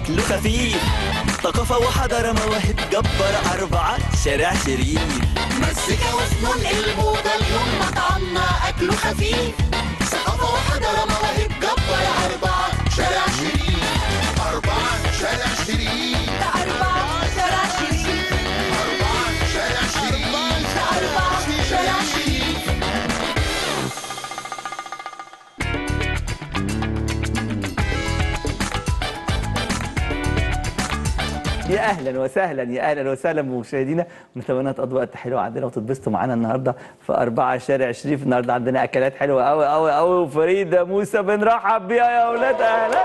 أكله خفيف ثقافة وحضارة مواهب جبارة أربعة شارع شريف مزيكا وفنون الموضة اليوم مطعمنا أكله خفيف ثقافة وحضارة مواهب جبارة أربعة شارع شريف أربعة شارع شريف أربعة شارع شريف أربعة شارع شريف أربعة شارع شريف يا اهلا وسهلا يا اهلا وسهلا بمشاهدينا ونتمنى تقضوا وقت حلو عندنا وتتبسطوا معانا النهارده في أربعة شارع شريف النهارده عندنا اكلات حلوه قوي قوي قوي وفريده موسى بنرحب بيها يا اولاد اهلا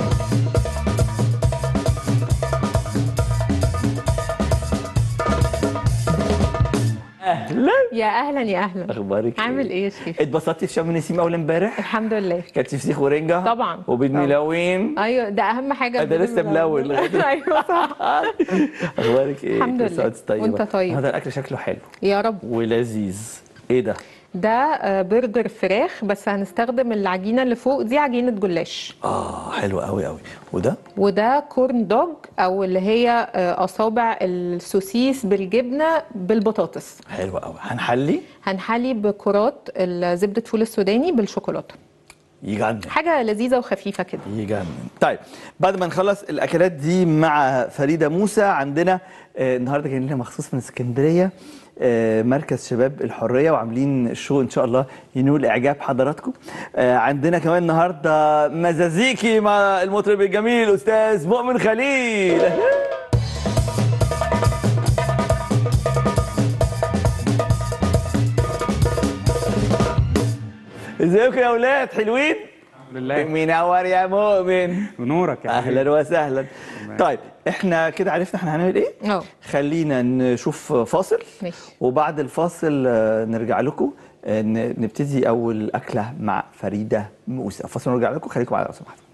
اهلا يا اهلا يا اهلا اخبارك عامل ايه يا شريف اتبسطتي في شم النسيم اول امبارح الحمد لله كانت فسيخ ورنجه طبعا. وبيض طبعا. ملون ايوه ده اهم حاجه ده لسه ملون لغاية- ايوه صح اخبارك ايه الحمد كل لله. سنة وأنت طيبه وأنت طيب. هذا الاكل شكله حلو يا رب ولذيذ ايه ده ده آه، برجر فراخ بس هنستخدم العجينه اللي فوق دي عجينه جلاش اه حلو قوي قوي وده وده كورن دوج او اللي هي آه، اصابع السوسيس بالجبنه بالبطاطس حلو قوي هنحلي هنحلي بكرات زبده فول السوداني بالشوكولاته يجنن حاجه لذيذه وخفيفه كده يجنن طيب بعد ما نخلص الاكلات دي مع فريده موسى عندنا آه النهارده جايين لنا مخصوص من اسكندريه آه مركز شباب الحريه وعاملين شو ان شاء الله ينول اعجاب حضراتكم آه عندنا كمان النهارده مزازيكي مع المطرب الجميل استاذ مؤمن خليل ازيكم يا اولاد حلوين لله منور يا مؤمن بنورك يا حبيبي. اهلا وسهلا طيب احنا كده عرفنا احنا هنعمل ايه اه خلينا نشوف فاصل ماشي. وبعد الفاصل آه، نرجع لكم آه، ن- نبتدي اول اكله مع فريده موسى فاصل ونرجع لكم خليكم معايا لو سمحتوا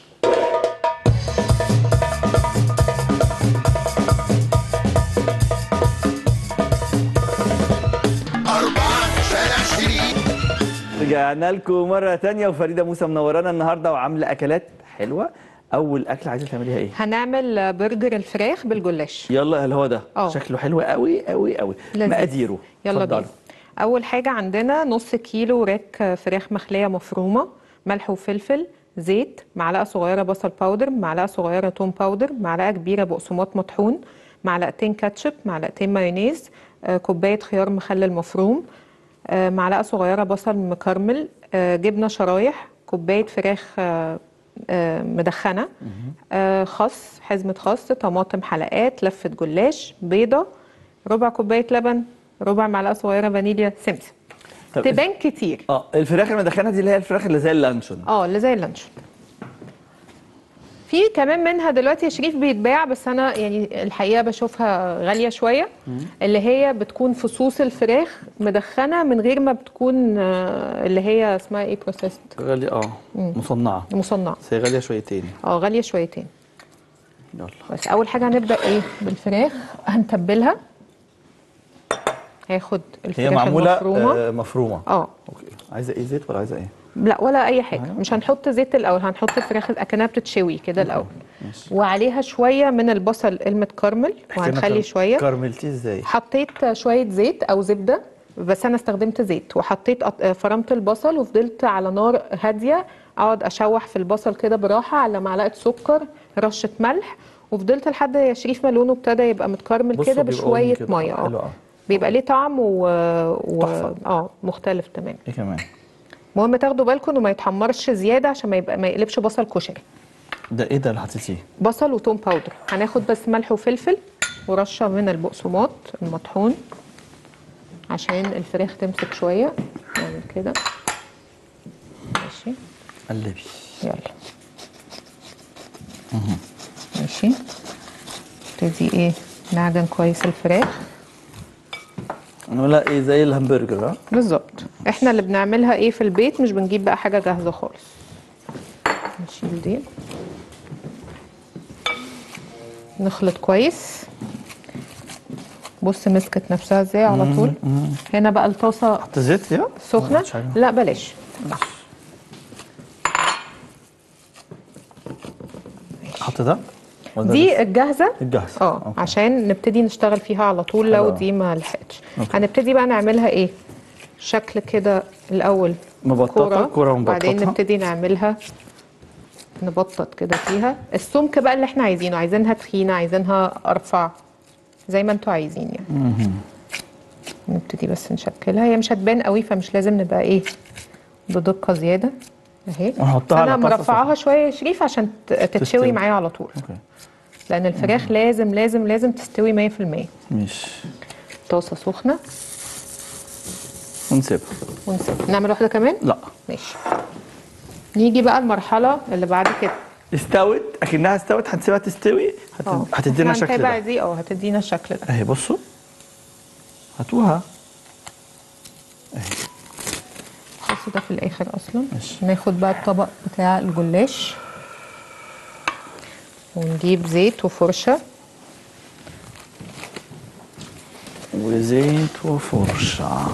أربعة شارع شريف رجعنا لكم مره تانية وفريده موسى منورانا النهارده وعامله اكلات حلوه اول اكله عايزه تعمليها ايه هنعمل آه، برجر الفراخ بالجلاش يلا اللي هو ده اه. شكله حلو قوي قوي قوي لذيذ. مقاديره يلا اتفضلوا. بينا اول حاجه عندنا نص كيلو راك فراخ مخليه مفرومه ملح وفلفل زيت معلقه صغيره بصل باودر معلقه صغيره توم باودر معلقه كبيره بقسماط مطحون معلقتين كاتشب معلقتين مايونيز آه، كوبايه خيار مخلل مفروم آه، معلقه صغيره بصل مكرمل آه، جبنه شرايح كوبايه فراخ آه، آه، مدخنه آه، خس حزمه خس طماطم حلقات لفه جلاش بيضه ربع كوبايه لبن ربع معلقه صغيره فانيليا سمسم طب تبان كتير اه الفراخ المدخنه دي اللي هي الفراخ اللي زي اللانشون اه اللي زي اللانشون في كمان منها دلوقتي يا شريف بيتباع بس انا يعني الحقيقه بشوفها غاليه شويه اللي هي بتكون فصوص الفراخ مدخنه من غير ما بتكون آه، اللي هي اسمها ايه بروسيسد غالية اه مصنعة مصنعه بس هي غالية شويتين اه غاليه شويتين يلا بس اول حاجه هنبدا ايه بالفراخ هنتبلها هاخد الفراخ هي معمولة المفرومه آه مفرومة اه اوكي عايزة ايه زيت ولا عايزة ايه؟ لا ولا اي حاجه مش هنحط زيت الاول هنحط الفراخ اكنها بتتشوي كده الاول ماشي وعليها شويه من البصل المتكرمل وهنخلي شويه كرملتيه ازاي؟ حطيت شويه زيت او زبده بس انا استخدمت زيت وحطيت قط- فرمت البصل وفضلت على نار هاديه اقعد اشوح في البصل كده براحه على معلقه سكر رشه ملح وفضلت لحد يا شريف ما لونه ابتدى يبقى متكرمل بصوا كده بيبقى بشويه لون كده. ميه حلو اه اه بيبقى ليه طعم و... و... تحفة. اه مختلف تمام ايه كمان؟ المهم تاخدوا بالكم انه ما يتحمرش زياده عشان ما يبقى ما يقلبش بصل كشري ده ايه ده اللي حطيتيه؟ بصل وتوم باودر هناخد بس ملح وفلفل ورشه من البقسماط المطحون عشان الفراخ تمسك شويه نعمل كده ماشي قلبي يلا ماشي نبتدي ايه نعجن كويس الفراخ نعملها ايه زي الهمبرجر ها؟ بالظبط احنا اللي بنعملها ايه في البيت مش بنجيب بقى حاجه جاهزه خالص نشيل دي نخلط كويس بص مسكت نفسها ازاي على طول هنا بقى الطاسه حط زيت فيها؟ سخنه مش عارف. لا بلاش حط ده؟ ولا دي لسه؟ الجاهزه الجاهزة. اه أوكي. عشان نبتدي نشتغل فيها على طول لو حلو. دي ما لحقتش أوكي. هنبتدي بقى نعملها ايه شكل كده الاول مبططة، كرة بعدين مبططة. نبتدي نعملها نبطط كده فيها السمك بقى اللي احنا عايزينه عايزينها تخينه عايزينها ارفع زي ما انتوا عايزين يعني نبتدي بس نشكلها هي مش هتبان قوي فمش لازم نبقى ايه بدقه زياده اهي ونحطها على انا طاسة مرفعاها شويه يا شريف عشان ت- تستوي. تتشوي معايا على طول اوكي لان الفراخ لازم لازم لازم تستوي 100% ماشي طاسه سخنه ونسيبها ونسيب نعمل واحده كمان لا ماشي نيجي بقى المرحله اللي بعد كده استوت اكنها استوت هنسيبها تستوي هت... اه هتدينا إحنا شكل هنتابع ده دي اه هتدينا الشكل ده اهي بصوا هاتوها بص ده في الاخر اصلا ماشي. ناخد بقى الطبق بتاع الجلاش ونجيب زيت وفرشه وزيت وفرشة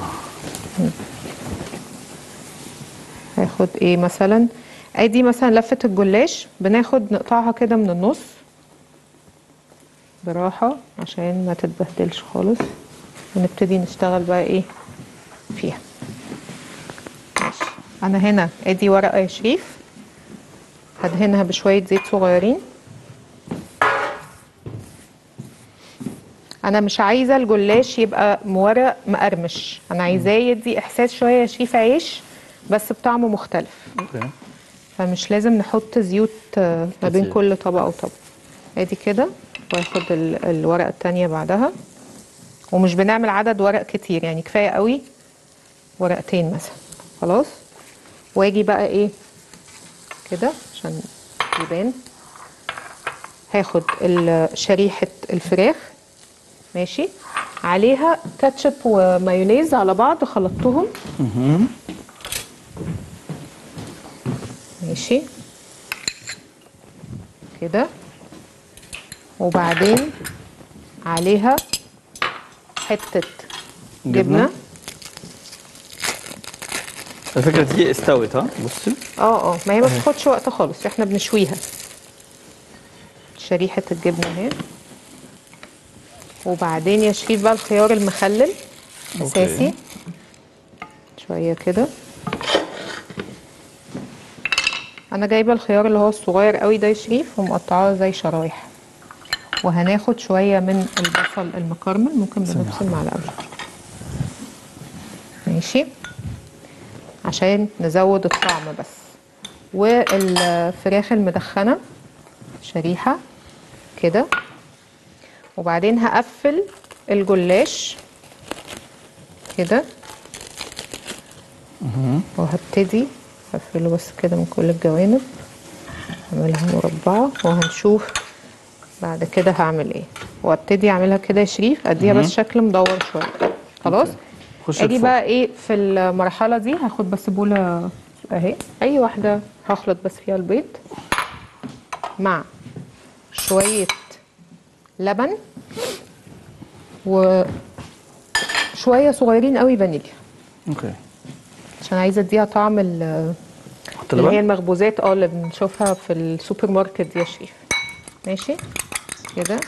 هاخد ايه مثلا ادي مثلا لفه الجلاش بناخد نقطعها كده من النص براحه عشان ما تتبهدلش خالص ونبتدي نشتغل بقى ايه فيها ماشي انا هنا ادي ورقه يا شريف هدهنها بشويه زيت صغيرين انا مش عايزه الجلاش يبقى ورق مقرمش انا عايزاه يدي احساس شويه يا شريف عيش بس بطعم مختلف اوكي فمش لازم نحط زيوت آه، ما بين كتير. كل طبقه وطبقه ادي كده واخد ال- الورقه التانية بعدها ومش بنعمل عدد ورق كتير يعني كفايه قوي ورقتين مثلا خلاص واجي بقى ايه كده عشان يبان هاخد ال- شريحه الفراخ ماشي عليها كاتشب ومايونيز على بعض خلطتهم ماشي كده وبعدين عليها حتة جبنة. جبنة الفكرة دي استوت ها بصي اه اه ما هي ما بتاخدش وقت خالص احنا بنشويها شريحة الجبنة اهي وبعدين يا شريف بقى الخيار المخلل اساسي شوية كده انا جايبة الخيار اللي هو الصغير قوي ده يا شريف ومقطعاه زي شرايح وهناخد شوية من البصل المكرمل ممكن بنفس المعلقة ماشي عشان نزود الطعم بس والفراخ المدخنة شريحة كده وبعدين هقفل الجلاش كده وهبتدي اقفله بس كده من كل الجوانب اعملها مربعة وهنشوف بعد كده هعمل ايه وابتدي اعملها كده يا شريف اديها بس شكل مدور شوية خلاص خش اجي الفرن. بقى ايه في المرحلة دي هاخد بس بولة اهي اي واحدة هخلط بس فيها البيض مع شوية لبن وشوية صغيرين قوي فانيليا اوكي عشان عايزة اديها طعم ال- حط اللي هي لبن المخبوزات اه اللي بنشوفها في السوبر ماركت دي يا شريف ماشي كده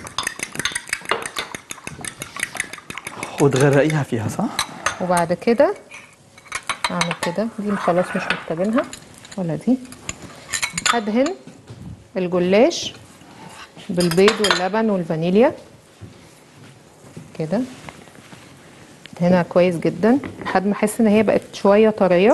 وتغرقيها فيها صح؟ وبعد كده اعمل كده دي خلاص مش محتاجينها ولا دي هدهن الجلاش بالبيض واللبن والفانيليا كده هنا كويس جدا لحد ما احس ان هي بقت شويه طريه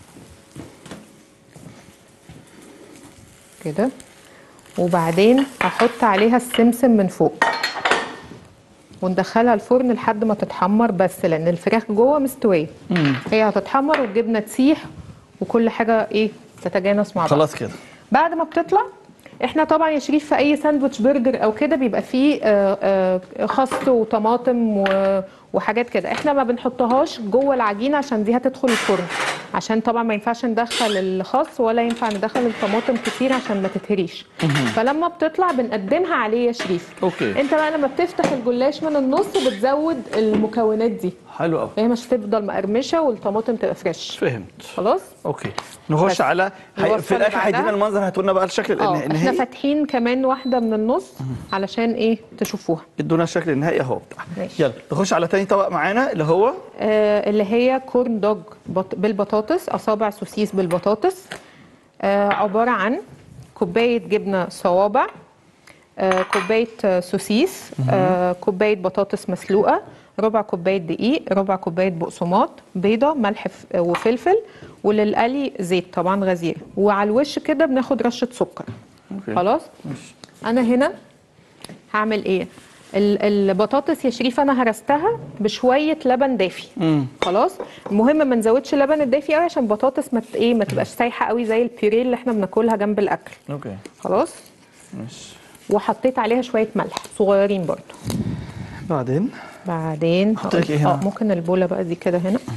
كده وبعدين هحط عليها السمسم من فوق وندخلها الفرن لحد ما تتحمر بس لان الفراخ جوه مستويه هي هتتحمر والجبنه تسيح وكل حاجه ايه تتجانس مع بعض خلاص كده بعد ما بتطلع احنا طبعا يا شريف في اي ساندوتش برجر او كده بيبقى فيه آه، آه، خس وطماطم و- وحاجات كده احنا ما بنحطهاش جوه العجينه عشان دي هتدخل الفرن عشان طبعا ما ينفعش ندخل الخس ولا ينفع ندخل الطماطم كتير عشان ما تتهريش فلما بتطلع بنقدمها عليه يا شريف أوكي. انت بقى لما بتفتح الجلاش من النص بتزود المكونات دي حلو قوي هي مش تفضل مقرمشه والطماطم تبقى فريش فهمت خلاص اوكي نخش بس. على الوصفة في اللي الاخر هيدينا بعدها. المنظر هتقولنا بقى الشكل اه احنا النهائي فاتحين كمان واحده من النص علشان ايه تشوفوها ادونا الشكل النهائي اهو بتاع ماشي. يلا نخش على تاني طبق معانا اللي هو آه اللي هي كورن دوج بط... بالبطاطس اصابع سوسيس بالبطاطس آه عباره عن كوبايه جبنه صوابع آه كوبايه آه، سوسيس آه كوبايه بطاطس مسلوقه ربع كوبايه دقيق ربع كوبايه بقسماط بيضه ملح ف- وفلفل وللقلي زيت طبعا غزير وعلى الوش كده بناخد رشه سكر أوكي. خلاص انا هنا هعمل ايه ال- البطاطس يا شريف انا هرستها بشويه لبن دافي خلاص المهم ما نزودش اللبن الدافي قوي عشان البطاطس ما ت- ايه ما تبقاش سايحه قوي زي البيوريه اللي احنا بناكلها جنب الاكل اوكي خلاص ماشي وحطيت عليها شويه ملح صغيرين برضو بعدين بعدين أحط لك إيه هقول- هنا؟ اه ممكن البوله بقى دي كده هنا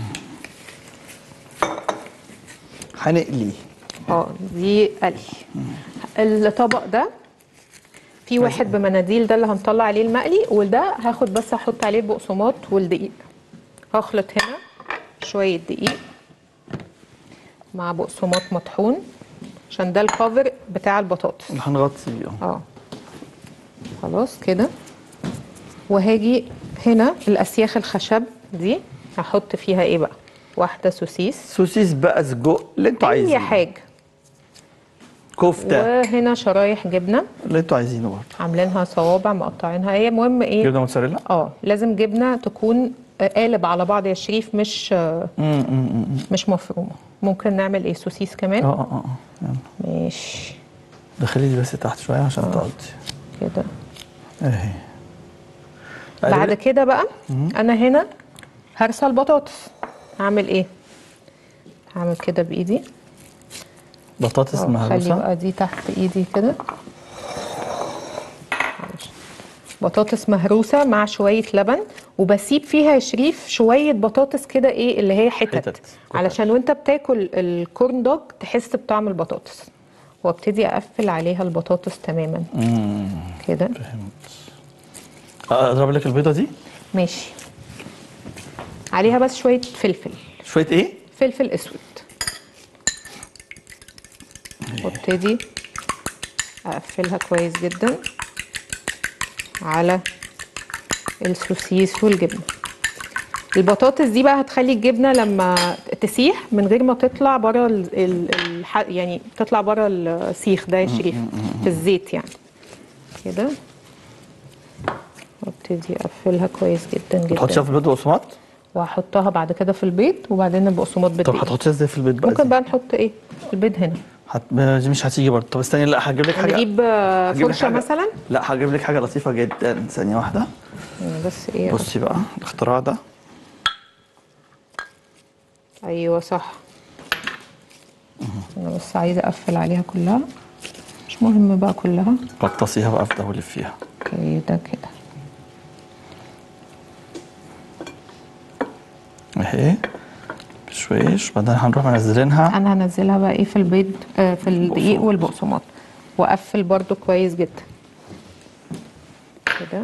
هنقلي اه دي قلي الطبق ده في واحد بمناديل ده اللي هنطلع عليه المقلي وده هاخد بس احط عليه البقسماط والدقيق هخلط هنا شويه دقيق مع بقسماط مطحون عشان ده الكفر بتاع البطاطس اللي هنغطي بيه اه اه خلاص كده وهاجي هنا الاسياخ الخشب دي هحط فيها ايه بقى واحده سوسيس سوسيس بقى سجق اللي انتوا اي عايزينه حاجه كفته وهنا شرايح جبنه اللي انتوا عايزينه برضه عاملينها صوابع مقطعينها هي مهم ايه جبنه موتزاريلا اه لازم جبنه تكون آه، قالب على بعض يا شريف مش آه، مش مفرومه ممكن نعمل ايه سوسيس اه كمان اه اه يلا ماشي دخلي دي بس تحت شويه عشان تقضي كده اهي بعد كده بقى انا هنا هرسى البطاطس هعمل ايه هعمل كده بايدي بطاطس أه، خلي مهروسه بقى دي تحت ايدي كده معلش. بطاطس مهروسه مع شويه لبن وبسيب فيها يا شريف شويه بطاطس كده ايه اللي هي حتت, حتت. علشان وانت بتاكل الكورن دوج تحس بطعم البطاطس وابتدي اقفل عليها البطاطس تماما كده آه، اضرب لك البيضه دي ماشي عليها بس شويه فلفل شويه ايه فلفل اسود وابتدي اقفلها كويس جدا على السوسيس والجبنه البطاطس دي بقى هتخلي الجبنه لما تسيح من غير ما تطلع بره ال... ال... الح... يعني تطلع بره السيخ ده يا شريف في الزيت يعني كده وابتدي اقفلها كويس جدا جدا تحطيها في البيض بقسماط وهحطها بعد كده في البيض وبعدين البقسماط طب بالدقيق هتحطيها ازاي في البيض بقى ممكن دي؟ بقى نحط ايه البيض هنا هت... دي مش هتيجي برضه طب استني لا هجيب لك حاجه نجيب آه، هجيب لك فرشه حاجة- مثلا لا هجيب لك حاجه لطيفه جدا ثانيه واحده أنا بس ايه بصي بقى الاختراع ده ايوه صح انا بس عايزه اقفل عليها كلها مش مهم بقى كلها غطسيها بقى في ده ولف فيها كده كده اهي بشويش بعدين هنروح منزلينها انا هنزلها بقى ايه في البيض آه في الدقيق والبقسماط واقفل برضو كويس جدا كده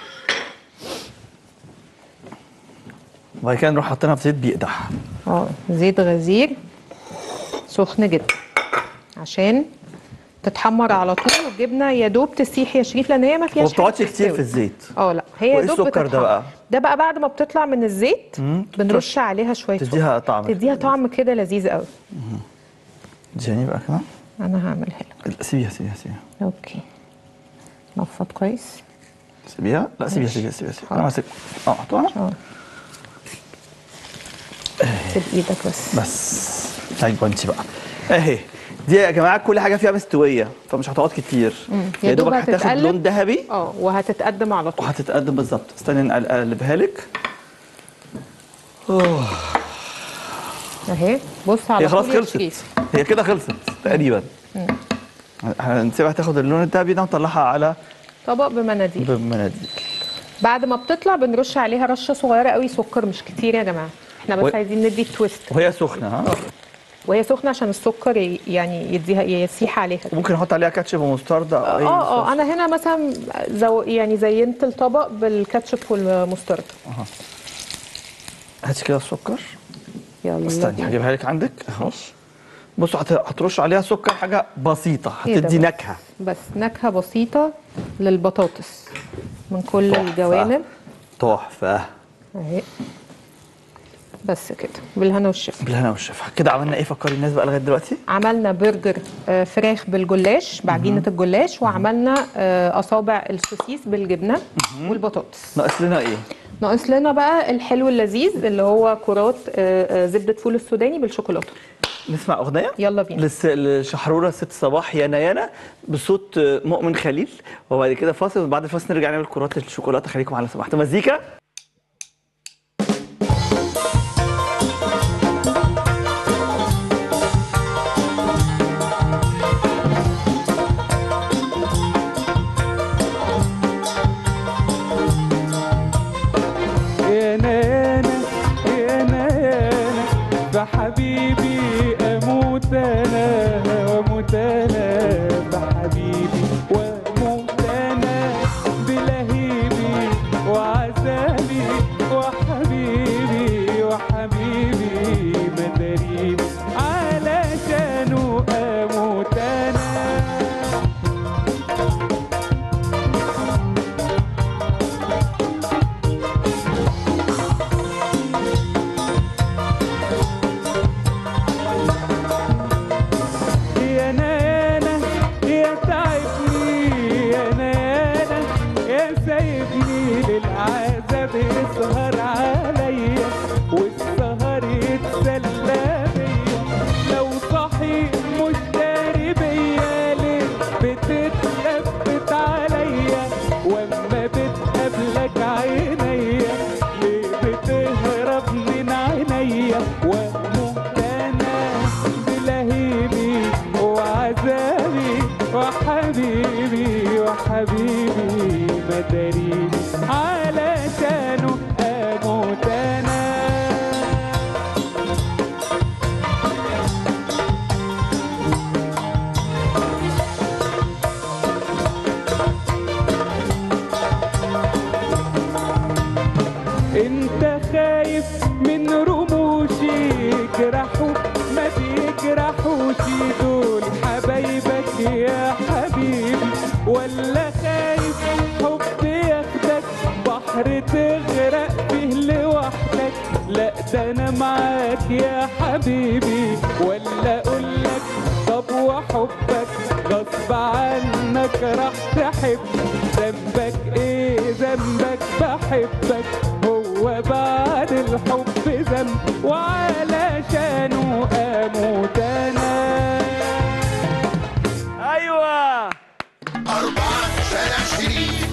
وبعد كده نروح حاطينها في زيت بيقدح اه زيت غزير سخن جدا عشان تتحمر على طول والجبنه يا دوب تسيح يا شريف لان هي ما فيهاش وما بتقعدش حاجة كتير تستوي. في الزيت اه لا هي يا وإيه دوب السكر ده بتتحمر. بقى؟ ده بقى بعد ما بتطلع من الزيت مم، بنرش عليها شويه تديها سكر. طعم كده. تديها طعم كده لذيذ قوي اديني بقى كده انا هعملها لك لا، سيبيها سيبيها سيبيها اوكي نفض كويس سيبيها لا سيبيها سيبيها سيبيها سيبيها انا ماسك اه حطوها اه سيب ايدك بس بس ايوه انت بقى اهي دي يا جماعه كل حاجه فيها مستويه فمش هتقعد كتير يا دوب دوبك هتاخد هتتقلب. لون ذهبي اه وهتتقدم على طول وهتتقدم بالظبط استني نقل- اقلبها لك أوه. اهي بص على هي خلاص طول يا خلصت شريف. هي كده خلصت تقريبا هنسيبها تاخد اللون الذهبي ده ونطلعها على طبق بمناديل بمناديل بعد ما بتطلع بنرش عليها رشه صغيره قوي سكر مش كتير يا جماعه احنا بس و- عايزين ندي تويست وهي سخنه ها وهي سخنه عشان السكر ي- يعني يديها يسيح عليها كده. وممكن نحط عليها كاتشب ومستردة او اي اه اه صوص. انا هنا مثلا زو يعني زينت الطبق بالكاتشب والمستردة هاتي كده السكر يلا استني بينا. هجيبها لك عندك اهو بصوا هت- هترش عليها سكر حاجه بسيطه إيه ده هتدي بس؟ نكهه بس نكهه بسيطه للبطاطس من كل تحفة. الجوانب تحفه اهي بس كده بالهنا والشفا بالهنا والشفا كده عملنا ايه فكري الناس بقى لغايه دلوقتي عملنا برجر آه، فراخ بالجلاش بعجينه الجلاش وعملنا آه، اصابع السوسيس بالجبنه والبطاطس ناقص لنا ايه ناقص لنا بقى الحلو اللذيذ اللي هو كرات آه، آه، زبده فول السوداني بالشوكولاته نسمع اغنيه يلا بينا. لس... لشحروره ست صباح يانا يانا بصوت مؤمن خليل وبعد كده فاصل وبعد الفاصل نرجع نعمل كرات الشوكولاته خليكم على سماحه مزيكا يا نانا يا نانا بحبيبي اموت انا واموت انا بحبيبي واموت انا بلهيبي وعذابي وحبيبي وحبيبي مداريبي علشانه اموت انا يا نانا يا تعبني يا نانا يا سايبني للعذاب يسهر عليا والسهر يتسلى بيا لو صحيح مش داري بيا ليه بتتلفت عليا واما بتقابلك عينيا ليه بتهرب من عينيا واموت انا بلهيبي وعذابي وحبيبي وحبيبي مداريبي علشانه اموت انا انت خايف من رموشي يجرحوا ما بيجرحوش دول حبايبك يا حبيبي ولا خايف حب ياخدك بحر تغرق فيه لوحدك لا ده انا معاك يا حبيبي ولا اقولك طب وحبك غصب عنك راح تحب ذنبك ايه ذنبك بحبك هو بعد الحب ذنب وعلشانه اموت انا ايوه أربعة شارع شريف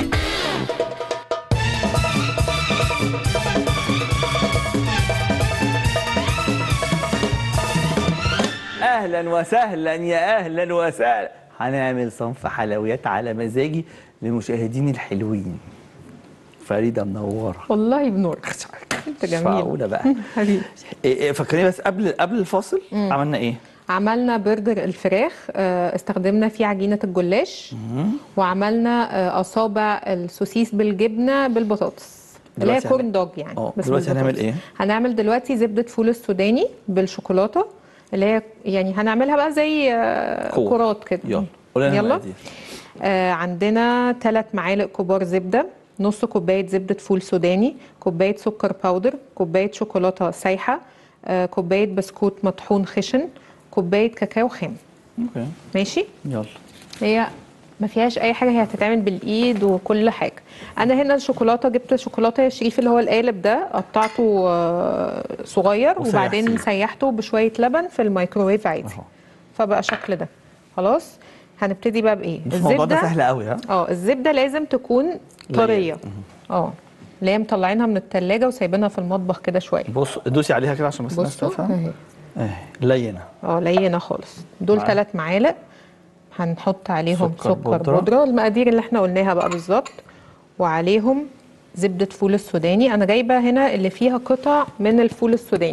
اهلا وسهلا يا اهلا وسهلا هنعمل صنف حلويات على مزاجي لمشاهديني الحلوين فريده منوره والله بنور انت مش جميل معقوله بقى حبيبي إيه إيه فكرني بس قبل قبل الفاصل عملنا ايه عملنا برجر الفراخ آه، استخدمنا فيه عجينة الجلاش وعملنا آه، أصابع السوسيس بالجبنة بالبطاطس اللي هي دلوقتي كورن هن- دوج يعني اه، بس دلوقتي هنعمل بالبطاطس. ايه؟ هنعمل دلوقتي زبدة فول السوداني بالشوكولاتة اللي هي يعني هنعملها بقى زي آه، كور. كرات كده يلا قولي لنا يلا المقادير. آه عندنا ثلاث معالق كبار زبدة نص كوباية زبدة فول سوداني كوباية سكر باودر كوباية شوكولاتة سايحة آه كوباية بسكوت مطحون خشن كوباية كاكاو خام اوكي ماشي يلا هي ما فيهاش اي حاجه هي هتتعمل بالايد وكل حاجه انا هنا الشوكولاته جبت شوكولاته يا شريف اللي هو القالب ده قطعته آه، صغير وسيحتيه. وبعدين سيحته بشويه لبن في الميكروويف عادي أهو. فبقى شكل ده خلاص هنبتدي بقى بايه بص الموضوع ده سهل قوي ها اه الزبده لازم تكون طريه اه اللي هي مطلعينها من التلاجة وسايبينها في المطبخ كده شويه بص دوسي عليها كده عشان بس الناس بصوا تفهم اهي اهي لينه اه لينه خالص دول معاك. ثلاث معالق هنحط عليهم سكر سكر, بودرة. بودرة. المقادير اللي احنا قلناها بقى بالظبط وعليهم زبدة فول السوداني انا جايبة هنا اللي فيها قطع من الفول السوداني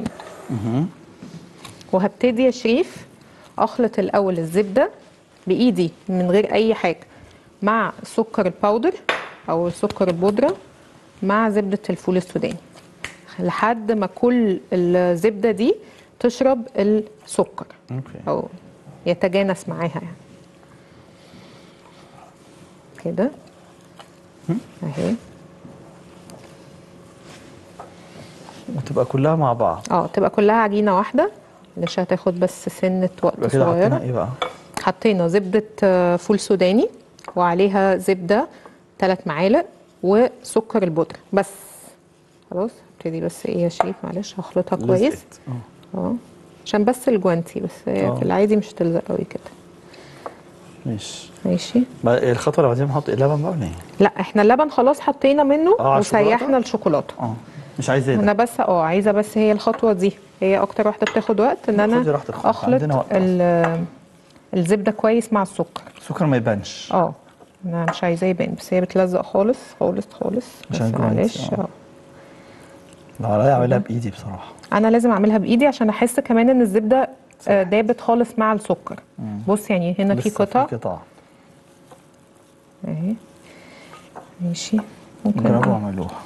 وهبتدي يا شريف اخلط الاول الزبدة بايدي من غير اي حاجة مع سكر الباودر او السكر البودرة مع زبدة الفول السوداني لحد ما كل الزبده دي تشرب السكر اوكي او يتجانس معاها يعني كده اهي وتبقى كلها مع بعض اه تبقى كلها عجينه واحده مش هتاخد بس سنه وقت يبقى كده حطينا صغيره ايه بقى؟ حطينا زبده آه، فول سوداني وعليها زبده ثلاث معالق وسكر البودره بس خلاص ابتدي بس ايه يا شريف معلش هخلطها كويس لزقت. اه اه عشان بس الجوانتي بس هي آه. في العادي مش هتلزق قوي كده ماشي ماشي بقى الخطوه اللي بعدين نحط اللبن بقى ولا ايه؟ لا احنا اللبن خلاص حطينا منه آه، على الشوكولاتة؟ وسيحنا الشوكولاته اه مش عايز انا زيادة بس اه عايزه بس هي الخطوه دي هي اكتر واحده بتاخد وقت ان انا خدي راحتك خالص، اخلط عندنا وقت ال- الزبده كويس مع السكر السكر ما يبانش اه انا مش عايزاه يبان بس هي بتلزق خالص خالص خالص بس عشان الجوانتي، معلش آه. اه لو عليا اعملها بايدي بصراحه انا لازم اعملها بايدي عشان احس كمان ان الزبده آه، دابت خالص مع السكر بص يعني هنا في لسه قطع قطع اهي ماشي ممكن جربوا آه. واعملوها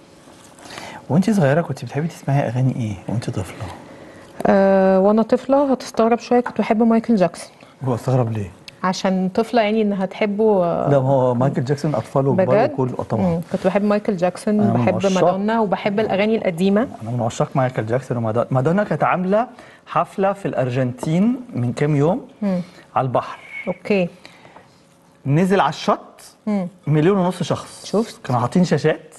وانت صغيره كنت بتحبي تسمعي اغاني ايه وانت طفله؟ آه وانا طفله هتستغرب شويه كنت بحب مايكل جاكسون هو استغرب ليه؟ عشان طفله يعني انها تحبه آه، لا ما هو مايكل جاكسون اطفال وكبار بجد وكله آه طبعا مم. كنت بحب مايكل جاكسون أنا من بحب عشاق- مادونا وبحب الاغاني القديمه انا من عشاق مايكل جاكسون ومادونا مادونا كانت عامله حفله في الارجنتين من كام يوم على البحر اوكي نزل على الشط مليون ونص شخص شفت؟ كانوا حاطين شاشات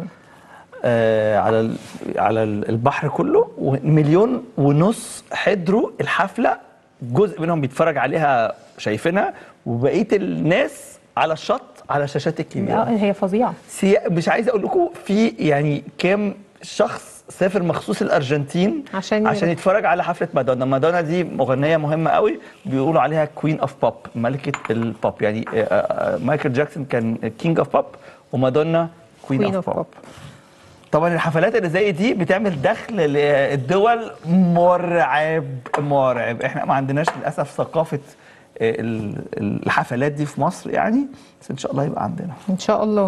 آه على ال- على ال- البحر كله ومليون ونص حضروا الحفله جزء منهم بيتفرج عليها شايفينها وبقيه الناس على الشط على شاشات الكبيره اه هي فظيعه سي... مش عايز اقول لكم في يعني كام شخص سافر مخصوص الارجنتين عشان عشان يروح. يتفرج على حفله مادونا مادونا دي مغنيه مهمه قوي بيقولوا عليها كوين اوف بوب ملكه البوب يعني آه، آه، مايكل جاكسون كان كينج اوف بوب ومادونا كوين كوين اوف اوف بوب بوب طبعا الحفلات اللي زي دي بتعمل دخل للدول مرعب مرعب احنا ما عندناش للاسف ثقافه آه، ال- الحفلات دي في مصر يعني بس ان شاء الله يبقى عندنا ان شاء الله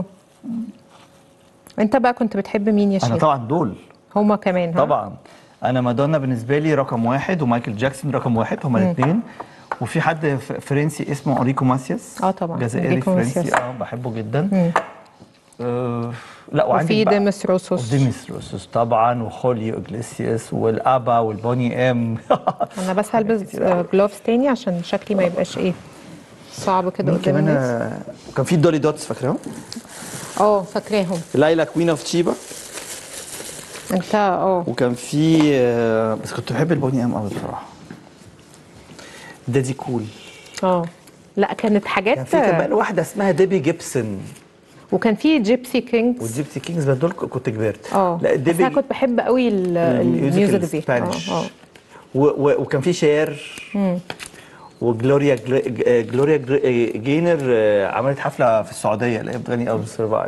انت بقى كنت بتحب مين يا انا شيخ طبعا دول هما كمان ها؟ طبعا انا مادونا بالنسبه لي رقم واحد ومايكل جاكسون رقم واحد هما الاثنين وفي حد ف- فرنسي اسمه اوريكو ماسياس آه طبعاً، جزائري أوريكو فرنسي ماسياس. اه بحبه جدا آه لا وعندك وفي بقى- ديمس روسوس وديميس روسوس طبعا وخوليو اجليسياس والابا والبوني ام انا بس هلبس جلوفز تاني عشان شكلي ما يبقاش ايه صعب كده مين قدام كمان الناس آه، كان في دولي دوتس فاكراهم اه فاكراهم لايلا كوين اوف تشيبا انت اه وكان في آه، بس كنت بحب البوني ام قوي بصراحه دادي كول اه لا كانت كان حاجات في كمان واحده اسمها ديبي جيبسون وكان في جيبسي كينجز والجيبسي كينجز بس دول كنت كبرت اه لا بس ديبي انا كنت بحب قوي ال- الميوزك دي الاسبانيش اه اه و- و- وكان في شير وجلوريا جل- آه، جلوريا جر- آه، جينر آه، عملت حفله في السعوديه اللي هي بتغني او سرفايف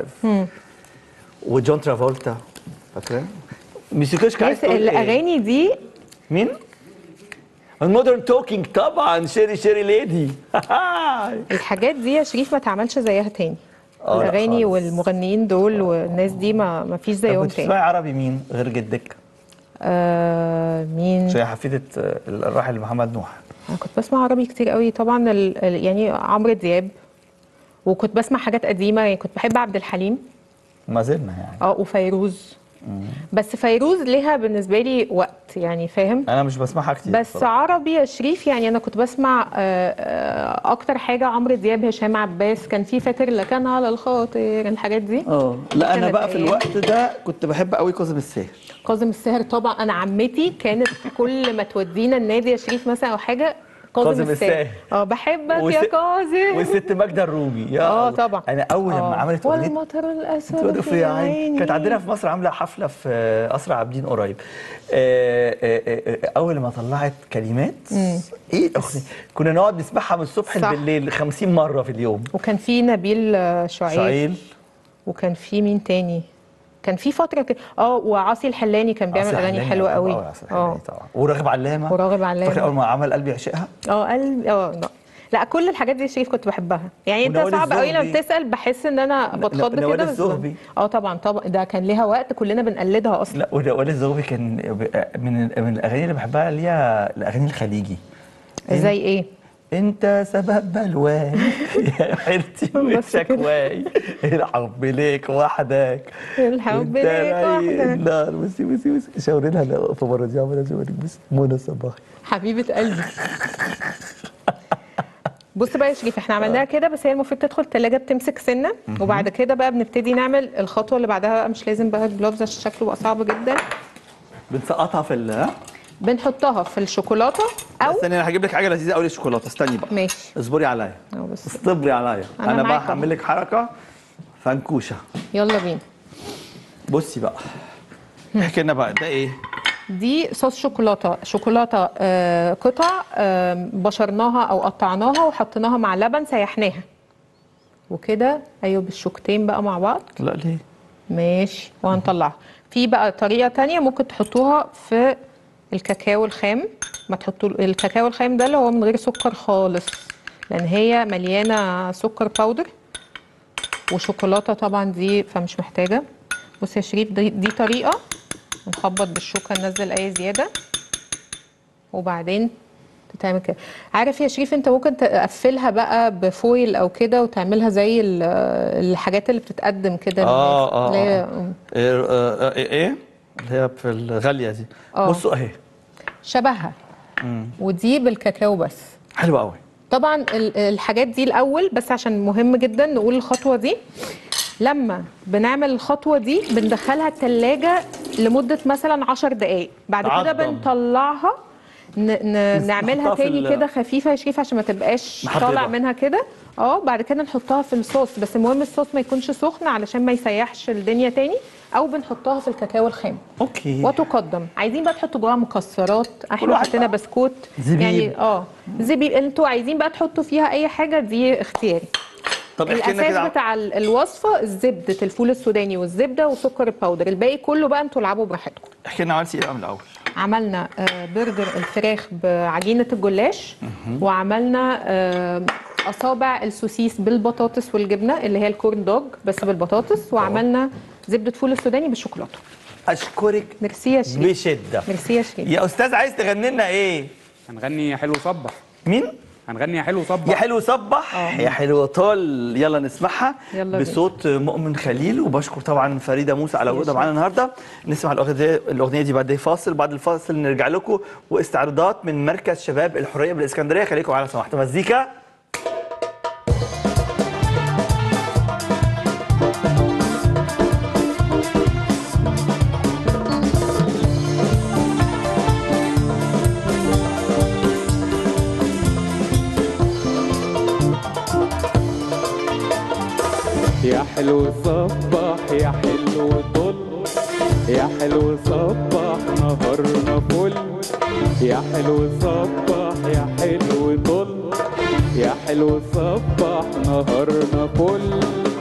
وجون ترافولتا فاكره؟ موسيقاش عايز بس تقول إيه؟ الاغاني دي مين؟ المودرن توكينج طبعا شيري شيري ليدي الحاجات دي يا شريف ما تعملش زيها تاني آه، لا الاغاني خالص. والمغنيين دول والناس دي ما ما فيش زيهم كنت تاني بتسمعي عربي مين غير جدك؟ آه مين شويه حفيده آه، الراحل محمد نوح انا كنت بسمع عربي كتير قوي طبعا ال... ال- يعني عمرو دياب وكنت بسمع حاجات قديمه يعني كنت بحب عبد الحليم ما زلنا يعني اه وفيروز بس فيروز ليها بالنسبه لي وقت يعني فاهم انا مش بسمعها كتير بس بصراحة. عربي يا شريف يعني انا كنت بسمع آه، آه، اكتر حاجه عمرو دياب هشام عباس كان في فاكر اللي كان على الخاطر الحاجات دي اه لا انا كانت بقى في إيه؟ الوقت ده كنت بحب قوي كاظم الساهر كاظم الساهر طبعا انا عمتي كانت كل ما تودينا النادي يا شريف مثلا او حاجه كاظم كاظم الساهر الساهر. اه بحبك وس- يا كاظم والست ماجده الرومي يا اه الله. طبعا انا اول لما آه. عملت اغنيه والمطر الاسود تودوا في عيني عيني كانت عندنا في مصر عامله حفله في آه، قصر عابدين قريب آه، آه، آه، آه، اول ما طلعت كلمات ايه الأغنية؟ كنا نقعد نسمعها من الصبح صح. بالليل 50 مره في اليوم وكان في نبيل آه، شعيب شعيل وكان في مين تاني كان في فتره كده اه وعاصي الحلاني كان بيعمل عاصي اغاني حلاني، حلوه أوي قوي عاصي الحلاني طبعا وراغب علامه وراغب علامة. فاكر اول ما عمل قلبي عشقها اه قلبي اه لا لا كل الحاجات دي يا شريف كنت بحبها يعني انت ونوال صعب قوي لما الزغبي. بتسال بحس ان انا بتخض نوال كده بس الزغبي. اه طبعا طبعا ده كان ليها وقت كلنا بنقلدها اصلا لا ولا ولا الزغبي كان من من الاغاني اللي بحبها اللي هي الاغاني الخليجي زي ايه انت سبب بلواي يا حيرتي بس كده. وشكواي الحب ليك وحدك الحب وانت ليك العين وحدك. النار بصي بصي بصي شاوري لها في مره دي عملها شاوري بس منى صباحي حبيبه قلبي بص بقى يا شريف احنا عملناها كده بس هي المفروض تدخل التلاجة بتمسك سنه وبعد كده بقى بنبتدي نعمل الخطوه اللي بعدها بقى مش لازم بقى جلوفز عشان شكله بقى صعب جدا بنسقطها في ال ها؟ بنحطها في الشوكولاته او استني انا هجيب لك حاجه لذيذه قوي للشوكولاته استني بقى ماشي اصبري عليا أهو بس اصطبري عليا أنا انا بقى معاك أهو. هعمل لك حركه فنكوشه يلا بينا بصي بقى احكي لنا بقى ده ايه دي صوص شوكولاته شوكولاته آه قطع آه بشرناها او قطعناها وحطيناها مع لبن سيحناها وكده ايوه بالشوكتين بقى مع بعض لا ليه ماشي وهنطلعها في بقى طريقه تانية ممكن تحطوها في الكاكاو الخام ما تحطوا الكاكاو الخام ده اللي هو من غير سكر خالص لان هي مليانه سكر باودر وشوكولاته طبعا دي فمش محتاجه بص يا شريف دي, دي طريقه نخبط بالشوكه ننزل اي زياده وبعدين تتعمل كده عارف يا شريف انت ممكن تقفلها بقى بفويل او كده وتعملها زي ال- الحاجات اللي بتتقدم كده اه اه اللي هي- آه. ايه آه، ايه إيه؟ اللي هي في الغاليه دي آه. بصوا اهي شبهها ودي بالكاكاو بس حلوه قوي طبعا ال- الحاجات دي الاول بس عشان مهم جدا نقول الخطوه دي لما بنعمل الخطوه دي بندخلها التلاجة لمده مثلا 10 دقائق بعد كده تعضم. بنطلعها ن ن نعملها نحطها في تاني ال- كده خفيفه يا شريف عشان ما تبقاش محببة. طالع منها كده اه بعد كده نحطها في الصوص بس المهم الصوص ما يكونش سخن علشان ما يسيحش الدنيا تاني او بنحطها في الكاكاو الخام اوكي وتقدم عايزين بقى تحطوا جواها مكسرات كل احنا واحد حطينا بقى. بسكوت زبيب. يعني اه زبيب انتوا عايزين بقى تحطوا فيها اي حاجه دي اختياري طب احكي لنا كده الاساس عن- بتاع ال- الوصفه الزبده الفول السوداني والزبده وسكر الباودر الباقي كله بقى انتوا العبوا براحتكم احكي لنا عملتي ايه بقى من الاول عملنا آه، برجر الفراخ بعجينه الجلاش وعملنا آه، اصابع السوسيس بالبطاطس والجبنه اللي هي الكورن دوج بس بالبطاطس وعملنا زبده فول السوداني بالشوكولاته اشكرك ميرسي يا شريف بشده ميرسي يا شريف يا استاذ عايز تغني لنا ايه هنغني يا حلو صبح مين هنغني يا حلو صبح يا حلو صبح يا حلو طال يلا نسمعها يلا بينا. بصوت مؤمن خليل وبشكر طبعا فريده موسى على وجودها معانا النهارده نسمع الاغنيه الاغنيه دي بعد فاصل بعد الفاصل نرجع لكم واستعراضات من مركز شباب الحريه بالاسكندريه خليكم على سماحه مزيكا يا حلو صبح يا حلو طل يا حلو صبح نهارنا فل يا حلو صبح يا حلو طل يا حلو صبح نهارنا فل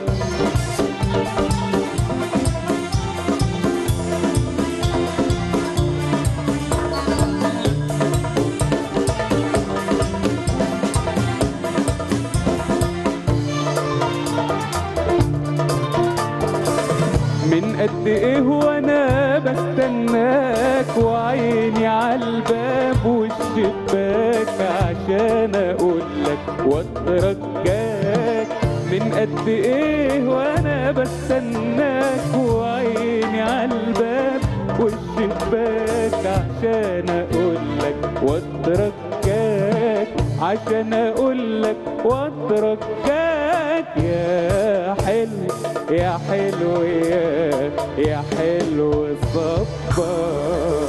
من قد ايه وانا بستناك وعيني عالباب والشباك عشان اقولك واترجاك من قد ايه وانا بستناك وعيني عالباب والشباك عشان اقولك واترجاك عشان اقولك واترجاك يا حلو يا حلو يا يا حلو الصبار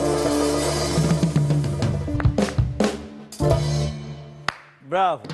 برافو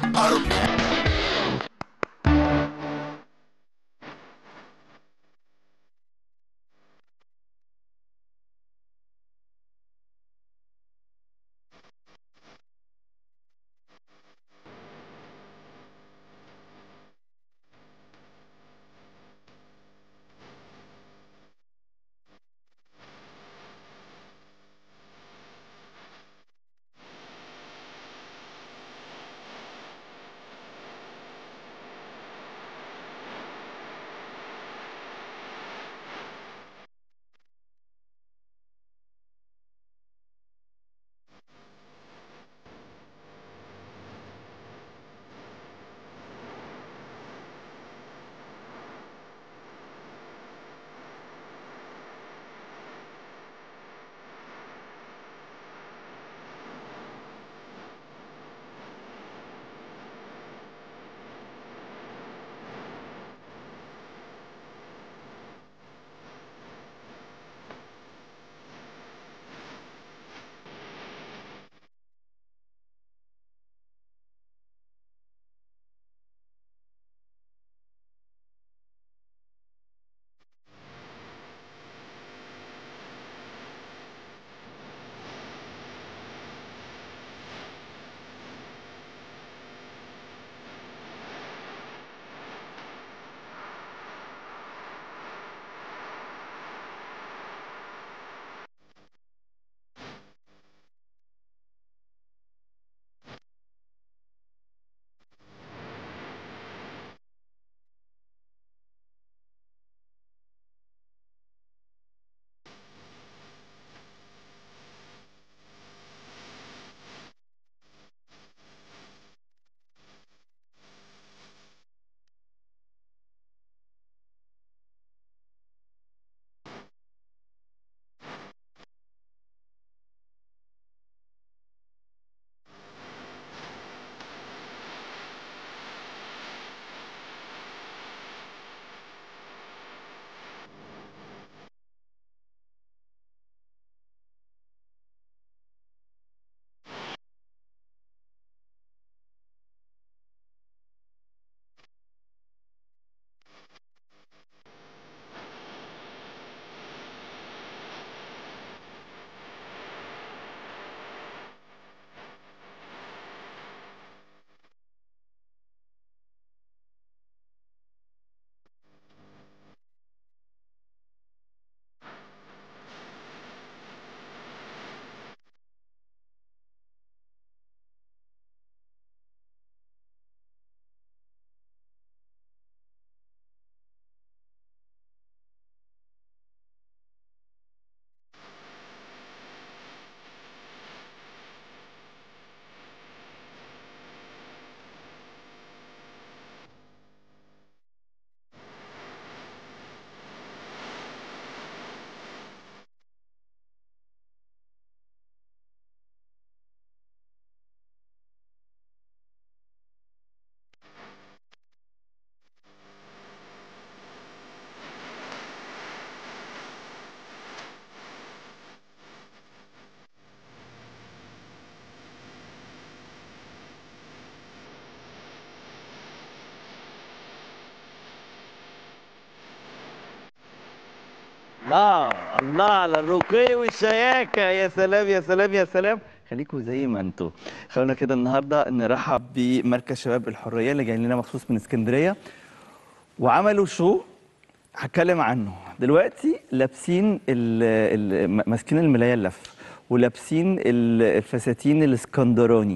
الله الله على الرقي والشياكة يا سلام يا سلام يا سلام خليكم زي ما انتوا خلونا كده النهارده نرحب بمركز شباب الحرية اللي جاي لنا مخصوص من اسكندرية وعملوا شو هتكلم عنه دلوقتي لابسين ال- ال- ماسكين الملاية اللف ولابسين ال- الفساتين الاسكندراني